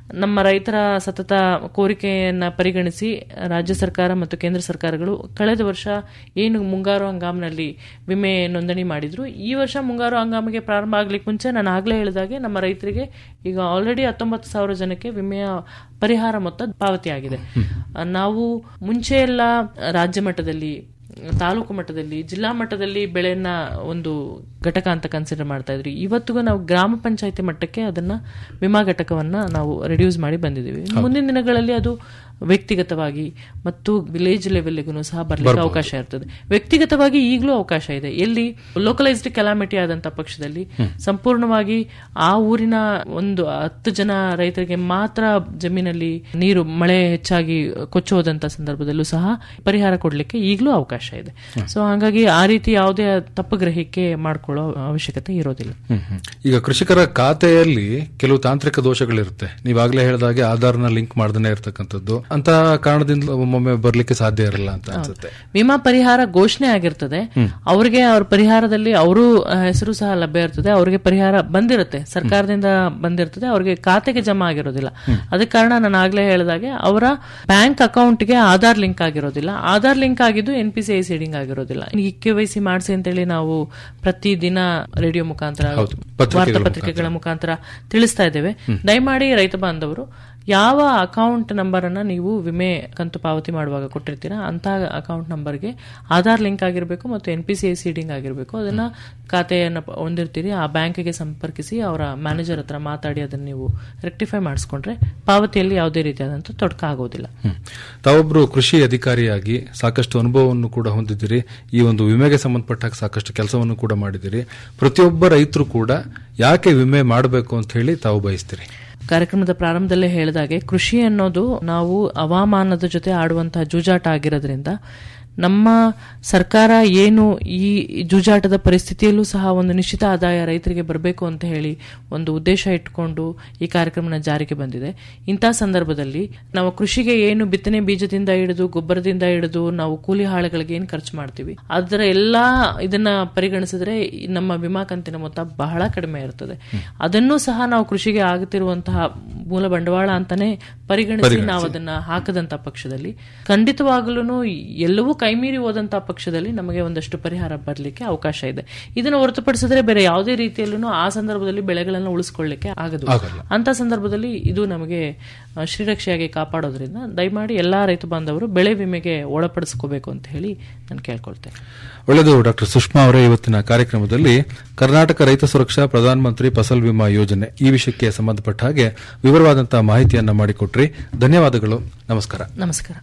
[SPEAKER 6] ನಮ್ಮ ರೈತರ ಸತತ ಕೋರಿಕೆಯನ್ನ ಪರಿಗಣಿಸಿ ರಾಜ್ಯ ಸರ್ಕಾರ ಮತ್ತು ಕೇಂದ್ರ ಸರ್ಕಾರಗಳು ಕಳೆದ ವರ್ಷ ಏನು ಮುಂಗಾರು ಹಂಗಾಮಿನಲ್ಲಿ ವಿಮೆ ನೋಂದಣಿ ಮಾಡಿದ್ರು ಈ ವರ್ಷ ಮುಂಗಾರು ಹಂಗಾಮಿಗೆ ಪ್ರಾರಂಭ ಆಗ್ಲಿಕ್ಕೆ ಮುಂಚೆ ನಾನು ಆಗ್ಲೇ ಹೇಳಿದಾಗೆ ನಮ್ಮ ರೈತರಿಗೆ ಈಗ ಆಲ್ರೆಡಿ ಹತ್ತೊಂಬತ್ತು ಸಾವಿರ ಜನಕ್ಕೆ ವಿಮೆಯ ಪರಿಹಾರ ಮೊತ್ತ ಪಾವತಿಯಾಗಿದೆ ನಾವು ಮುಂಚೆ ಎಲ್ಲ ರಾಜ್ಯ ಮಟ್ಟದಲ್ಲಿ ತಾಲೂಕು ಮಟ್ಟದಲ್ಲಿ ಜಿಲ್ಲಾ ಮಟ್ಟದಲ್ಲಿ ಬೆಳೆಯನ್ನ ಒಂದು ಘಟಕ ಅಂತ ಕನ್ಸಿಡರ್ ಮಾಡ್ತಾ ಇದ್ರಿ ಇವತ್ತಿಗೂ ನಾವು ಗ್ರಾಮ ಪಂಚಾಯತಿ ಮಟ್ಟಕ್ಕೆ ಅದನ್ನ ವಿಮಾ ಘಟಕವನ್ನ ನಾವು ರೆಡ್ಯೂಸ್ ಮಾಡಿ ಬಂದಿದ್ದೀವಿ ಮುಂದಿನ ದಿನಗಳಲ್ಲಿ ಅದು ವ್ಯಕ್ತಿಗತವಾಗಿ ಮತ್ತು ವಿಲೇಜ್ ಲೆವೆಲ್ಗೂ ಸಹ ಬರ್ಲಿಕ್ಕೆ ಅವಕಾಶ ಇರ್ತದೆ ವ್ಯಕ್ತಿಗತವಾಗಿ ಈಗಲೂ ಅವಕಾಶ ಇದೆ ಎಲ್ಲಿ ಲೋಕಲೈಸ್ಡ್ ಕೆಲಾಮಿಟಿ ಆದಂತ ಪಕ್ಷದಲ್ಲಿ ಸಂಪೂರ್ಣವಾಗಿ ಆ ಊರಿನ ಒಂದು ಹತ್ತು ಜನ ರೈತರಿಗೆ ಮಾತ್ರ ಜಮೀನಲ್ಲಿ ನೀರು ಮಳೆ ಹೆಚ್ಚಾಗಿ ಕೊಚ್ಚಿ ಹೋದಂತ ಸಂದರ್ಭದಲ್ಲೂ ಸಹ ಪರಿಹಾರ ಕೊಡ್ಲಿಕ್ಕೆ ಈಗಲೂ ಅವಕಾಶ ಇದೆ ಸೊ ಹಾಗಾಗಿ ಆ ರೀತಿ ಯಾವುದೇ ತಪ್ಪು ಗ್ರಹಿಕೆ ಮಾಡ್ಕೊಳ್ಳೋ ಅವಶ್ಯಕತೆ ಇರೋದಿಲ್ಲ
[SPEAKER 5] ಹ್ಮ್, ಹ್ಮ್. ಈಗ ಕೃಷಿಕರ ಖಾತೆಯಲ್ಲಿ ಕೆಲವು ತಾಂತ್ರಿಕ ದೋಷಗಳಿರುತ್ತೆ ನೀವಾಗ್ಲೇ ಹೇಳಿದಾಗೆ ಆಧಾರ್ನ ಲಿಂಕ್ ಮಾಡದೇ ಇರತಕ್ಕಂಥದ್ದು ಅಂತ ಕಾರಣದಿಂದ ಒಮ್ಮೊಮ್ಮೆ ಬರ್ಲಿಕ್ಕೆ ಸಾಧ್ಯ ಇರಲ್ಲ ಅಂತ ಅನ್ಸುತ್ತೆ
[SPEAKER 6] ವಿಮಾ ಪರಿಹಾರ ಘೋಷಣೆ ಆಗಿರ್ತದೆ ಅವ್ರಿಗೆ ಅವ್ರ ಪರಿಹಾರದಲ್ಲಿ ಅವರು ಹೆಸರು ಸಹ ಲಭ್ಯ ಇರ್ತದೆ ಅವ್ರಿಗೆ ಪರಿಹಾರ ಬಂದಿರುತ್ತೆ ಸರ್ಕಾರದಿಂದ ಬಂದಿರ್ತದೆ ಅವ್ರಿಗೆ ಖಾತೆಗೆ ಜಮಾ ಆಗಿರೋದಿಲ್ಲ ಅದಕ್ಕೆ ಕಾರಣ ನಾನು ಆಗ್ಲೇ ಹೇಳಿದಾಗೆ ಅವರ ಬ್ಯಾಂಕ್ ಅಕೌಂಟ್ಗೆ ಆಧಾರ್ ಲಿಂಕ್ ಆಗಿರೋದಿಲ್ಲ ಆಧಾರ್ ಲಿಂಕ್ ಆಗಿದ್ದು N P C I seeding ಆಗಿರೋದಿಲ್ಲ ಈ ಕೆ ವೈ ಸಿ ಮಾಡಿಸಿ ಅಂತೇಳಿ ನಾವು ಪ್ರತಿದಿನ ರೇಡಿಯೋ ಮುಖಾಂತರ ವಾರ್ತಾ ಪತ್ರಿಕೆಗಳ ಮುಖಾಂತರ ತಿಳಿಸ್ತಾ ಇದ್ದೇವೆ ದಯಮಾಡಿ ರೈತ ಬಾಂಧವರು ಯಾವ ಅಕೌಂಟ್ ನಂಬರ್ ಅನ್ನ ನೀವು ವಿಮೆ ಕಂತು ಪಾವತಿ ಮಾಡುವಾಗ ಕೊಟ್ಟಿರ್ತೀರಾ ಅಂತ ಅಕೌಂಟ್ ನಂಬರ್ಗೆ ಆಧಾರ್ ಲಿಂಕ್ ಆಗಿರಬೇಕು ಮತ್ತು N P C I seeding ಆಗಿರಬೇಕು ಅದನ್ನ ಖಾತೆಯನ್ನು ಪ- ಹೊಂದಿರ್ತೀರಿ ಆ ಬ್ಯಾಂಕ್ಗೆ ಸಂಪರ್ಕಿಸಿ ಅವರ ಮ್ಯಾನೇಜರ್ ಹತ್ರ ಮಾತಾಡಿ ಅದನ್ನ ನೀವು ರೆಕ್ಟಿಫೈ ಮಾಡಿಸ್ಕೊಂಡ್ರೆ ಪಾವತಿಯಲ್ಲಿ ಯಾವುದೇ ರೀತಿಯಾದಂಥ ತೊಡಕ ಆಗೋದಿಲ್ಲ
[SPEAKER 5] ಹ್ಮ್. ತಾವೊಬ್ರು ಕೃಷಿ ಅಧಿಕಾರಿಯಾಗಿ ಸಾಕಷ್ಟು ಅನುಭವವನ್ನು ಕೂಡ ಹೊಂದಿದ್ದೀರಿ ಈ ಒಂದು ವಿಮೆಗೆ ಸಂಬಂಧಪಟ್ಟ ಹಾಗೆ ಸಾಕಷ್ಟು ಕೆಲಸವನ್ನು ಕೂಡ ಮಾಡಿದ್ದೀರಿ ಪ್ರತಿಯೊಬ್ಬ ರೈತರು ಕೂಡ ಯಾಕೆ ವಿಮೆ ಮಾಡಬೇಕು ಅಂತ ಹೇಳಿ ತಾವು ಬಯಸ್ತೀರಿ
[SPEAKER 6] ಕಾರ್ಯಕ್ರಮದ ಪ್ರಾರಂಭದಲ್ಲೇ ಹೇಳಿದಾಗೆ ಕೃಷಿ ಅನ್ನೋದು ನಾವು ಹವಾಮಾನದ ಜೊತೆ ಆಡುವಂತಹ ಜೂಜಾಟ ಆಗಿರೋದ್ರಿಂದ ನಮ್ಮ ಸರ್ಕಾರ ಏನು ಈ ಜೂಜಾಟದ ಪರಿಸ್ಥಿತಿಯಲ್ಲೂ ಸಹ ಒಂದು ನಿಶ್ಚಿತ ಆದಾಯ ರೈತರಿಗೆ ಬರಬೇಕು ಅಂತ ಹೇಳಿ ಒಂದು ಉದ್ದೇಶ ಇಟ್ಕೊಂಡು ಈ ಕಾರ್ಯಕ್ರಮನ ಜಾರಿಗೆ ಬಂದಿದೆ ಇಂಥ ಸಂದರ್ಭದಲ್ಲಿ ನಾವು ಕೃಷಿಗೆ ಏನು ಬಿತ್ತನೆ ಬೀಜದಿಂದ ಹಿಡಿದು ಗೊಬ್ಬರದಿಂದ ಹಿಡಿದು ನಾವು ಕೂಲಿ ಹಾಳುಗಳಿಗೆ ಏನು ಖರ್ಚು ಮಾಡ್ತೀವಿ ಅದರ ಎಲ್ಲಾ ಇದನ್ನ ಪರಿಗಣಿಸಿದ್ರೆ ಈ ನಮ್ಮ ವಿಮಾ ಕಂತಿನ ಮೊತ್ತ ಬಹಳ ಕಡಿಮೆ ಇರ್ತದೆ ಅದನ್ನು ಸಹ ನಾವು ಕೃಷಿಗೆ ಆಗುತ್ತಿರುವಂತಹ ಮೂಲ ಬಂಡವಾಳ ಅಂತಾನೆ ಪರಿಗಣಿಸಿ ನಾವು ಅದನ್ನ ಹಾಕದಂತ ಪಕ್ಷದಲ್ಲಿ ಖಂಡಿತವಾಗ್ಲೂ ಎಲ್ಲವೂ ಕೈಮೀರಿ ಹೋದಂತ ಪಕ್ಷದಲ್ಲಿ ನಮಗೆ ಒಂದಷ್ಟು ಪರಿಹಾರ ಬರಲಿಕ್ಕೆ ಅವಕಾಶ ಇದೆ ಇದನ್ನು ಹೊರತುಪಡಿಸಿದ್ರೆ ಬೇರೆ ಯಾವುದೇ ರೀತಿಯಲ್ಲೂ ಆ ಸಂದರ್ಭದಲ್ಲಿ ಬೆಳೆಗಳನ್ನು ಉಳಿಸ್ಕೊಳ್ಳಿಕ್ಕೆ ಆಗದು ಅಂತ ಸಂದರ್ಭದಲ್ಲಿ ಇದು ನಮಗೆ ಆ, ಶ್ರೀರಕ್ಷೆಯಾಗಿ ಕಾಪಾಡೋದ್ರಿಂದ ದಯಮಾಡಿ ಎಲ್ಲಾ ರೈತ ಬಾಂಧವರು ಬೆಳೆ ವಿಮೆಗೆ ಒಳಪಡಿಸ್ಕೋಬೇಕು ಅಂತ ಹೇಳಿ ನಾನು ಕೇಳ್ಕೊಳ್ತೇನೆ
[SPEAKER 5] ಒಳ್ಳೆಯದು ಡಾಕ್ಟರ್ ಸುಷ್ಮಾ ಅವರೇ ಇವತ್ತಿನ ಕಾರ್ಯಕ್ರಮದಲ್ಲಿ ಕರ್ನಾಟಕ ರೈತ ಸುರಕ್ಷಾ ಪ್ರಧಾನಮಂತ್ರಿ ಫಸಲ್ ವಿಮಾ ಯೋಜನೆ ಈ ವಿಷಯಕ್ಕೆ ಸಂಬಂಧಪಟ್ಟ ಹಾಗೆ ವಿವರವಾದಂತಹ ಮಾಹಿತಿಯನ್ನ ಮಾಡಿಕೊಟ್ರಿ ಧನ್ಯವಾದಗಳು ನಮಸ್ಕಾರ
[SPEAKER 6] ನಮಸ್ಕಾರ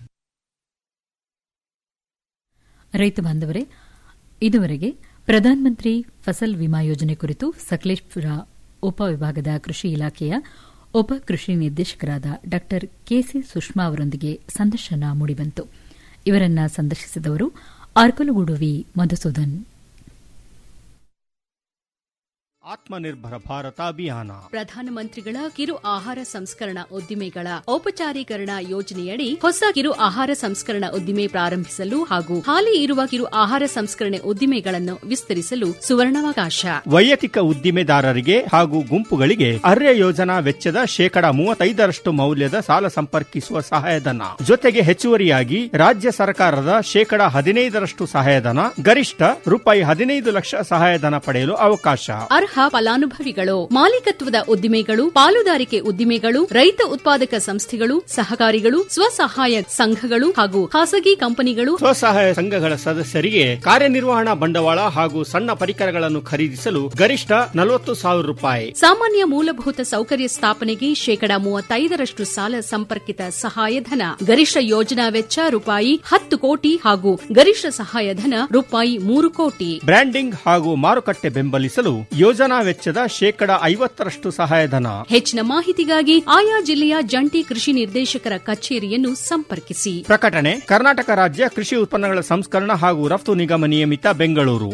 [SPEAKER 1] ರೈತ ಬಾಂಧವರೇ ಇದುವರೆಗೆ ಪ್ರಧಾನಮಂತ್ರಿ ಫಸಲ್ ವಿಮಾ ಯೋಜನೆ ಕುರಿತು ಸಕಲೇಶ್ಪುರ ಉಪವಿಭಾಗದ ಕೃಷಿ ಇಲಾಖೆಯ ಉಪ ಕೃಷಿ ನಿರ್ದೇಶಕರಾದ ಡಾ ಕೆಸಿ ಸುಷ್ಮಾ ಅವರೊಂದಿಗೆ ಸಂದರ್ಶನ ಮೂಡಿಬಂತು ಇವರನ್ನ ಸಂದರ್ಶಿಸಿದವರು ಆರ್ಕಲುಗೂಡು ವಿ ಮಧುಸೂದನ್
[SPEAKER 7] ಆತ್ಮನಿರ್ಭರ ಭಾರತ ಅಭಿಯಾನ
[SPEAKER 8] ಪ್ರಧಾನಮಂತ್ರಿಗಳ ಕಿರು ಆಹಾರ ಸಂಸ್ಕರಣಾ ಉದ್ದಿಮೆಗಳ ಔಪಚಾರೀಕರಣ ಯೋಜನೆಯಡಿ ಹೊಸ ಕಿರು ಆಹಾರ ಸಂಸ್ಕರಣಾ ಉದ್ದಿಮೆ ಪ್ರಾರಂಭಿಸಲು ಹಾಗೂ ಹಾಲಿ ಇರುವ ಕಿರು ಆಹಾರ ಸಂಸ್ಕರಣೆ ಉದ್ದಿಮೆಗಳನ್ನು ವಿಸ್ತರಿಸಲು ಸುವರ್ಣಾವಕಾಶ
[SPEAKER 7] ವೈಯಕ್ತಿಕ ಉದ್ದಿಮೆದಾರರಿಗೆ ಹಾಗೂ ಗುಂಪುಗಳಿಗೆ ಅರ್ಯ ಯೋಜನಾ ವೆಚ್ಚದ ಶೇಕಡ ಮೂವತ್ತೈದರಷ್ಟು ಮೌಲ್ಯದ ಸಾಲ ಸಂಪರ್ಕಿಸುವ ಸಹಾಯಧನ ಜೊತೆಗೆ ಹೆಚ್ಚುವರಿಯಾಗಿ ರಾಜ್ಯ ಸರ್ಕಾರದ ಶೇಕಡ ಹದಿನೈದರಷ್ಟು ಸಹಾಯಧನ ಗರಿಷ್ಠ ರೂಪಾಯಿ ಹದಿನೈದು ಲಕ್ಷ ಸಹಾಯಧನ ಪಡೆಯಲು ಅವಕಾಶ
[SPEAKER 8] ಅರ್ಹ ಫಲಾನುಭವಿಗಳು ಮಾಲೀಕತ್ವದ ಉದ್ದಿಮೆಗಳು ಪಾಲುದಾರಿಕೆ ಉದ್ದಿಮೆಗಳು ರೈತ ಉತ್ಪಾದಕ ಸಂಸ್ಥೆಗಳು ಸಹಕಾರಿಗಳು ಸ್ವಸಹಾಯ ಸಂಘಗಳು ಹಾಗೂ ಖಾಸಗಿ ಕಂಪನಿಗಳು
[SPEAKER 7] ಸ್ವಸಹಾಯ ಸಂಘಗಳ ಸದಸ್ಯರಿಗೆ ಕಾರ್ಯನಿರ್ವಹಣಾ ಬಂಡವಾಳ ಹಾಗೂ ಸಣ್ಣ ಪರಿಕರಗಳನ್ನು ಖರೀದಿಸಲು ಗರಿಷ್ಠ ನಲವತ್ತು ಸಾವಿರ ರೂಪಾಯಿ
[SPEAKER 8] ಸಾಮಾನ್ಯ ಮೂಲಭೂತ ಸೌಕರ್ಯ ಸ್ಥಾಪನೆಗೆ ಶೇಕಡಾ ಮೂವತ್ತೈದರಷ್ಟು ಸಾಲ ಸಂಪರ್ಕಿತ ಸಹಾಯಧನ ಗರಿಷ್ಠ ಯೋಜನಾ ವೆಚ್ಚ ರೂಪಾಯಿ ಹತ್ತು ಕೋಟಿ ಹಾಗೂ ಗರಿಷ್ಠ ಸಹಾಯಧನ ರೂಪಾಯಿ ಮೂರು ಕೋಟಿ
[SPEAKER 7] ಬ್ರ್ಯಾಂಡಿಂಗ್ ಹಾಗೂ ಮಾರುಕಟ್ಟೆ ಬೆಂಬಲಿಸಲು ಯೋಜನಾ ವೆಚ್ಚದ ಶೇಕಡ ಐವತ್ತರಷ್ಟು ಸಹಾಯಧನ
[SPEAKER 8] ಹೆಚ್ಚಿನ ಮಾಹಿತಿಗಾಗಿ ಆಯಾ ಜಿಲ್ಲೆಯ ಜಂಟಿ ಕೃಷಿ ನಿರ್ದೇಶಕರ ಕಚೇರಿಯನ್ನು ಸಂಪರ್ಕಿಸಿ
[SPEAKER 7] ಪ್ರಕಟಣೆ ಕರ್ನಾಟಕ ರಾಜ್ಯ ಕೃಷಿ ಉತ್ಪನ್ನಗಳ ಸಂಸ್ಕರಣ ಹಾಗೂ ರಫ್ತು ನಿಗಮ ನಿಯಮಿತ ಬೆಂಗಳೂರು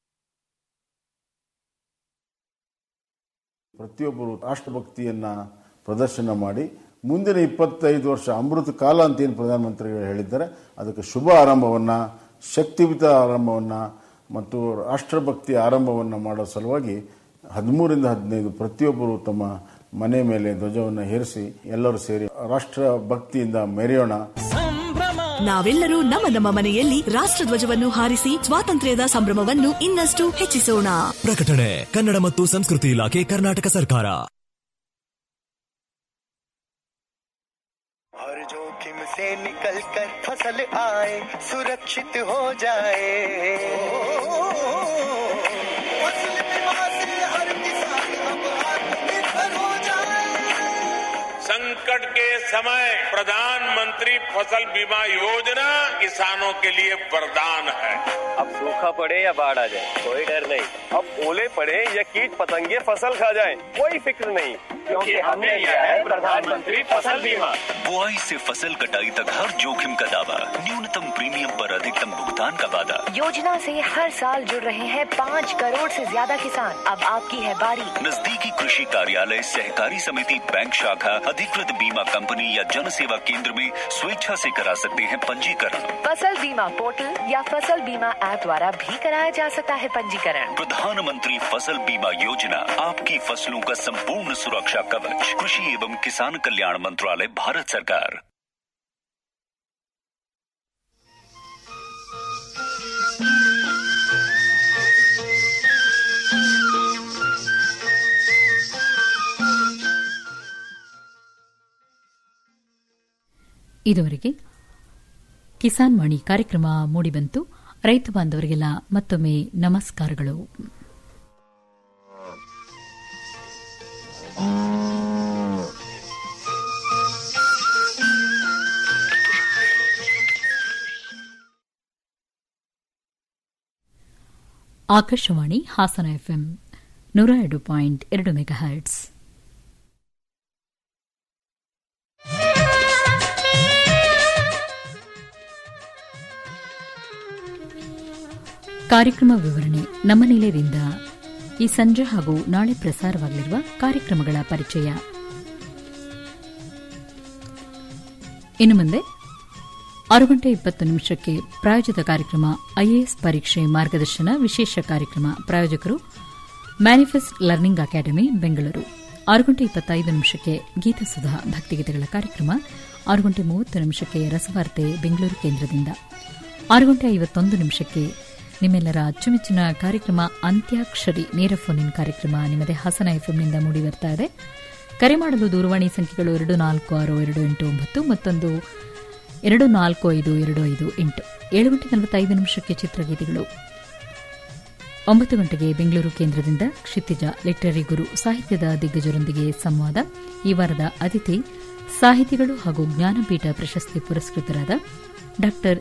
[SPEAKER 9] ಪ್ರತಿಯೊಬ್ಬರು ರಾಷ್ಟ್ರಭಕ್ತಿಯನ್ನ ಪ್ರದರ್ಶನ ಮಾಡಿ ಮುಂದಿನ ಇಪ್ಪತ್ತೈದು ವರ್ಷ ಅಮೃತ ಕಾಲ ಅಂತ ಏನು ಪ್ರಧಾನಮಂತ್ರಿಗಳು ಹೇಳಿದ್ದಾರೆ ಅದಕ್ಕೆ ಶುಭ ಆರಂಭವನ್ನ ಶಕ್ತಿಯುತ ಆರಂಭವನ್ನ ಮತ್ತು ರಾಷ್ಟ್ರಭಕ್ತಿ ಆರಂಭವನ್ನ ಮಾಡೋ ಸಲುವಾಗಿ ಹದಿಮೂರಿಂದ ಹದಿನೈದು ಪ್ರತಿಯೊಬ್ಬರು ತಮ್ಮ ಮನೆ ಮೇಲೆ ಧ್ವಜವನ್ನು ಹೇರಿಸಿ ಎಲ್ಲರೂ ಸೇರಿ ರಾಷ್ಟ್ರ ಭಕ್ತಿಯಿಂದ ಮೆರೆಯೋಣ
[SPEAKER 10] ನಾವೆಲ್ಲರೂ ನಮ್ಮ ನಮ್ಮ ಮನೆಯಲ್ಲಿ ರಾಷ್ಟ್ರಧ್ವಜವನ್ನು ಹಾರಿಸಿ ಸ್ವಾತಂತ್ರ್ಯದ ಸಂಭ್ರಮವನ್ನು ಇನ್ನಷ್ಟು ಹೆಚ್ಚಿಸೋಣ
[SPEAKER 11] ಪ್ರಕಟಣೆ ಕನ್ನಡ ಮತ್ತು ಸಂಸ್ಕೃತಿ ಇಲಾಖೆ ಕರ್ನಾಟಕ ಸರ್ಕಾರ
[SPEAKER 12] हर जोखिम से निकल कर फसल आए सुरक्षित हो जाए फसल बीमा से हर किसान अब आत्मनिर्भर हो जाए
[SPEAKER 13] संकट के समय प्रधानमंत्री फसल बीमा योजना किसानों के लिए वरदान है
[SPEAKER 14] अब सूखा पड़े या बाढ़ आ जाए कोई डर नहीं अब ओले पड़े या कीट पतंगे फसल खा जाए कोई फिक्र नहीं क्योंकि हमने लिया है प्रधानमंत्री फसल बीमा
[SPEAKER 15] बुआई से फसल कटाई तक हर जोखिम का दावा न्यूनतम प्रीमियम पर अधिकतम भुगतान का वादा
[SPEAKER 16] योजना से हर साल जुड़ रहे हैं पाँच करोड़ से ज्यादा किसान अब आपकी है बारी
[SPEAKER 15] नजदीकी कृषि कार्यालय सहकारी समिति बैंक शाखा अधिकृत बीमा कंपनी या जन सेवा केंद्र में स्वेच्छा से करा सकते हैं पंजीकरण
[SPEAKER 16] फसल बीमा पोर्टल या फसल बीमा ऐप द्वारा भी कराया जा सकता है पंजीकरण
[SPEAKER 15] प्रधानमंत्री फसल बीमा योजना आपकी फसलों का संपूर्ण सुरक्षा कवच कृषि एवं किसान कल्याण मंत्रालय भारत सरकार
[SPEAKER 1] ಇದುವರೆಗೆ ಕಿಸಾನ್ ವಾಣಿ ಕಾರ್ಯಕ್ರಮ ಮೂಡಿಬಂತು ರೈತ ಬಾಂಧವರಿಗೆಲ್ಲ ಮತ್ತೊಮ್ಮೆ ನಮಸ್ಕಾರಗಳು ಆಕಾಶವಾಣಿ ಹಾಸನ ಎಫ್ಎಂ ನೂರ ಎರಡು ಪಾಯಿಂಟ್ ಎರಡು ಮೆಗಾಹರ್ಟ್ಸ್ ಕಾರ್ಯಕ್ರಮ ವಿವರಣೆ ನಮ್ಮ ನಿಲಯದಿಂದ ಈ ಸಂಜೆ ಹಾಗೂ ನಾಳೆ ಪ್ರಸಾರವಾಗಲಿರುವ ಕಾರ್ಯಕ್ರಮಗಳ ಪರಿಚಯ ಇನ್ನು ಮುಂದೆ ಆರು ಗಂಟೆ ಇಪ್ಪತ್ತು ನಿಮಿಷಕ್ಕೆ ಪ್ರಾಯೋಜಿತ ಕಾರ್ಯಕ್ರಮ ಐಎಎಸ್ ಪರೀಕ್ಷೆ ಮಾರ್ಗದರ್ಶನ ವಿಶೇಷ ಕಾರ್ಯಕ್ರಮ ಪ್ರಾಯೋಜಕರು ಮ್ಯಾನಿಫೆಸ್ಟ್ ಲರ್ನಿಂಗ್ ಅಕಾಡೆಮಿ ಬೆಂಗಳೂರು ಆರು ಗಂಟೆ ಇಪ್ಪತ್ತೈದು ನಿಮಿಷಕ್ಕೆ ಗೀತಸುಧಾ ಭಕ್ತಿಗೀತೆಗಳ ಕಾರ್ಯಕ್ರಮ ಆರು ಗಂಟೆ ಮೂವತ್ತು ನಿಮಿಷಕ್ಕೆ ರಸವಾರ್ತೆ ಬೆಂಗಳೂರು ಕೇಂದ್ರದಿಂದ ಆರು ಗಂಟೆ ಐವತ್ತೊಂದು ನಿಮಿಷಕ್ಕೆ ನಿಮ್ಮೆಲ್ಲರ ಅಚ್ಚುಮೆಚ್ಚಿನ ಕಾರ್ಯಕ್ರಮ ಅಂತ್ಯಾಕ್ಷರಿ ನೇರ ಫೋನ್ ಇನ್ ಕಾರ್ಯಕ್ರಮ ನಿಮ್ಮದೇ ಹಾಸನ ಎಫ್ಎಂನಿಂದ ಮೂಡಿ ಬರ್ತಾ ಇದೆ ಕರೆ ಮಾಡಲು ದೂರವಾಣಿ ಸಂಖ್ಯೆಗಳು ಎರಡು ನಾಲ್ಕು ಆರು ಎರಡು ಎಂಟು ಒಂಬತ್ತು ಮತ್ತೊಂದು ಎರಡು ನಾಲ್ಕು ಐದು ಎರಡು ಐದು ಎಂಟು ಏಳು ಗಂಟೆ ನಲವತ್ತೈದು ನಿಮಿಷಕ್ಕೆ ಚಿತ್ರಗೀತೆಗಳು ಒಂಬತ್ತು ಗಂಟೆಗೆ ಬೆಂಗಳೂರು ಕೇಂದ್ರದಿಂದ ಕ್ಷಿತಿಜ ಲಿಟರರಿ ಗುರು ಸಾಹಿತ್ಯದ ದಿಗ್ಗಜರೊಂದಿಗೆ ಸಂವಾದ ಈ ವಾರದ ಅತಿಥಿ ಸಾಹಿತಿಗಳು ಹಾಗೂ ಜ್ಞಾನಪೀಠ ಪ್ರಶಸ್ತಿ ಪುರಸ್ಕೃತರಾದ ಡಾ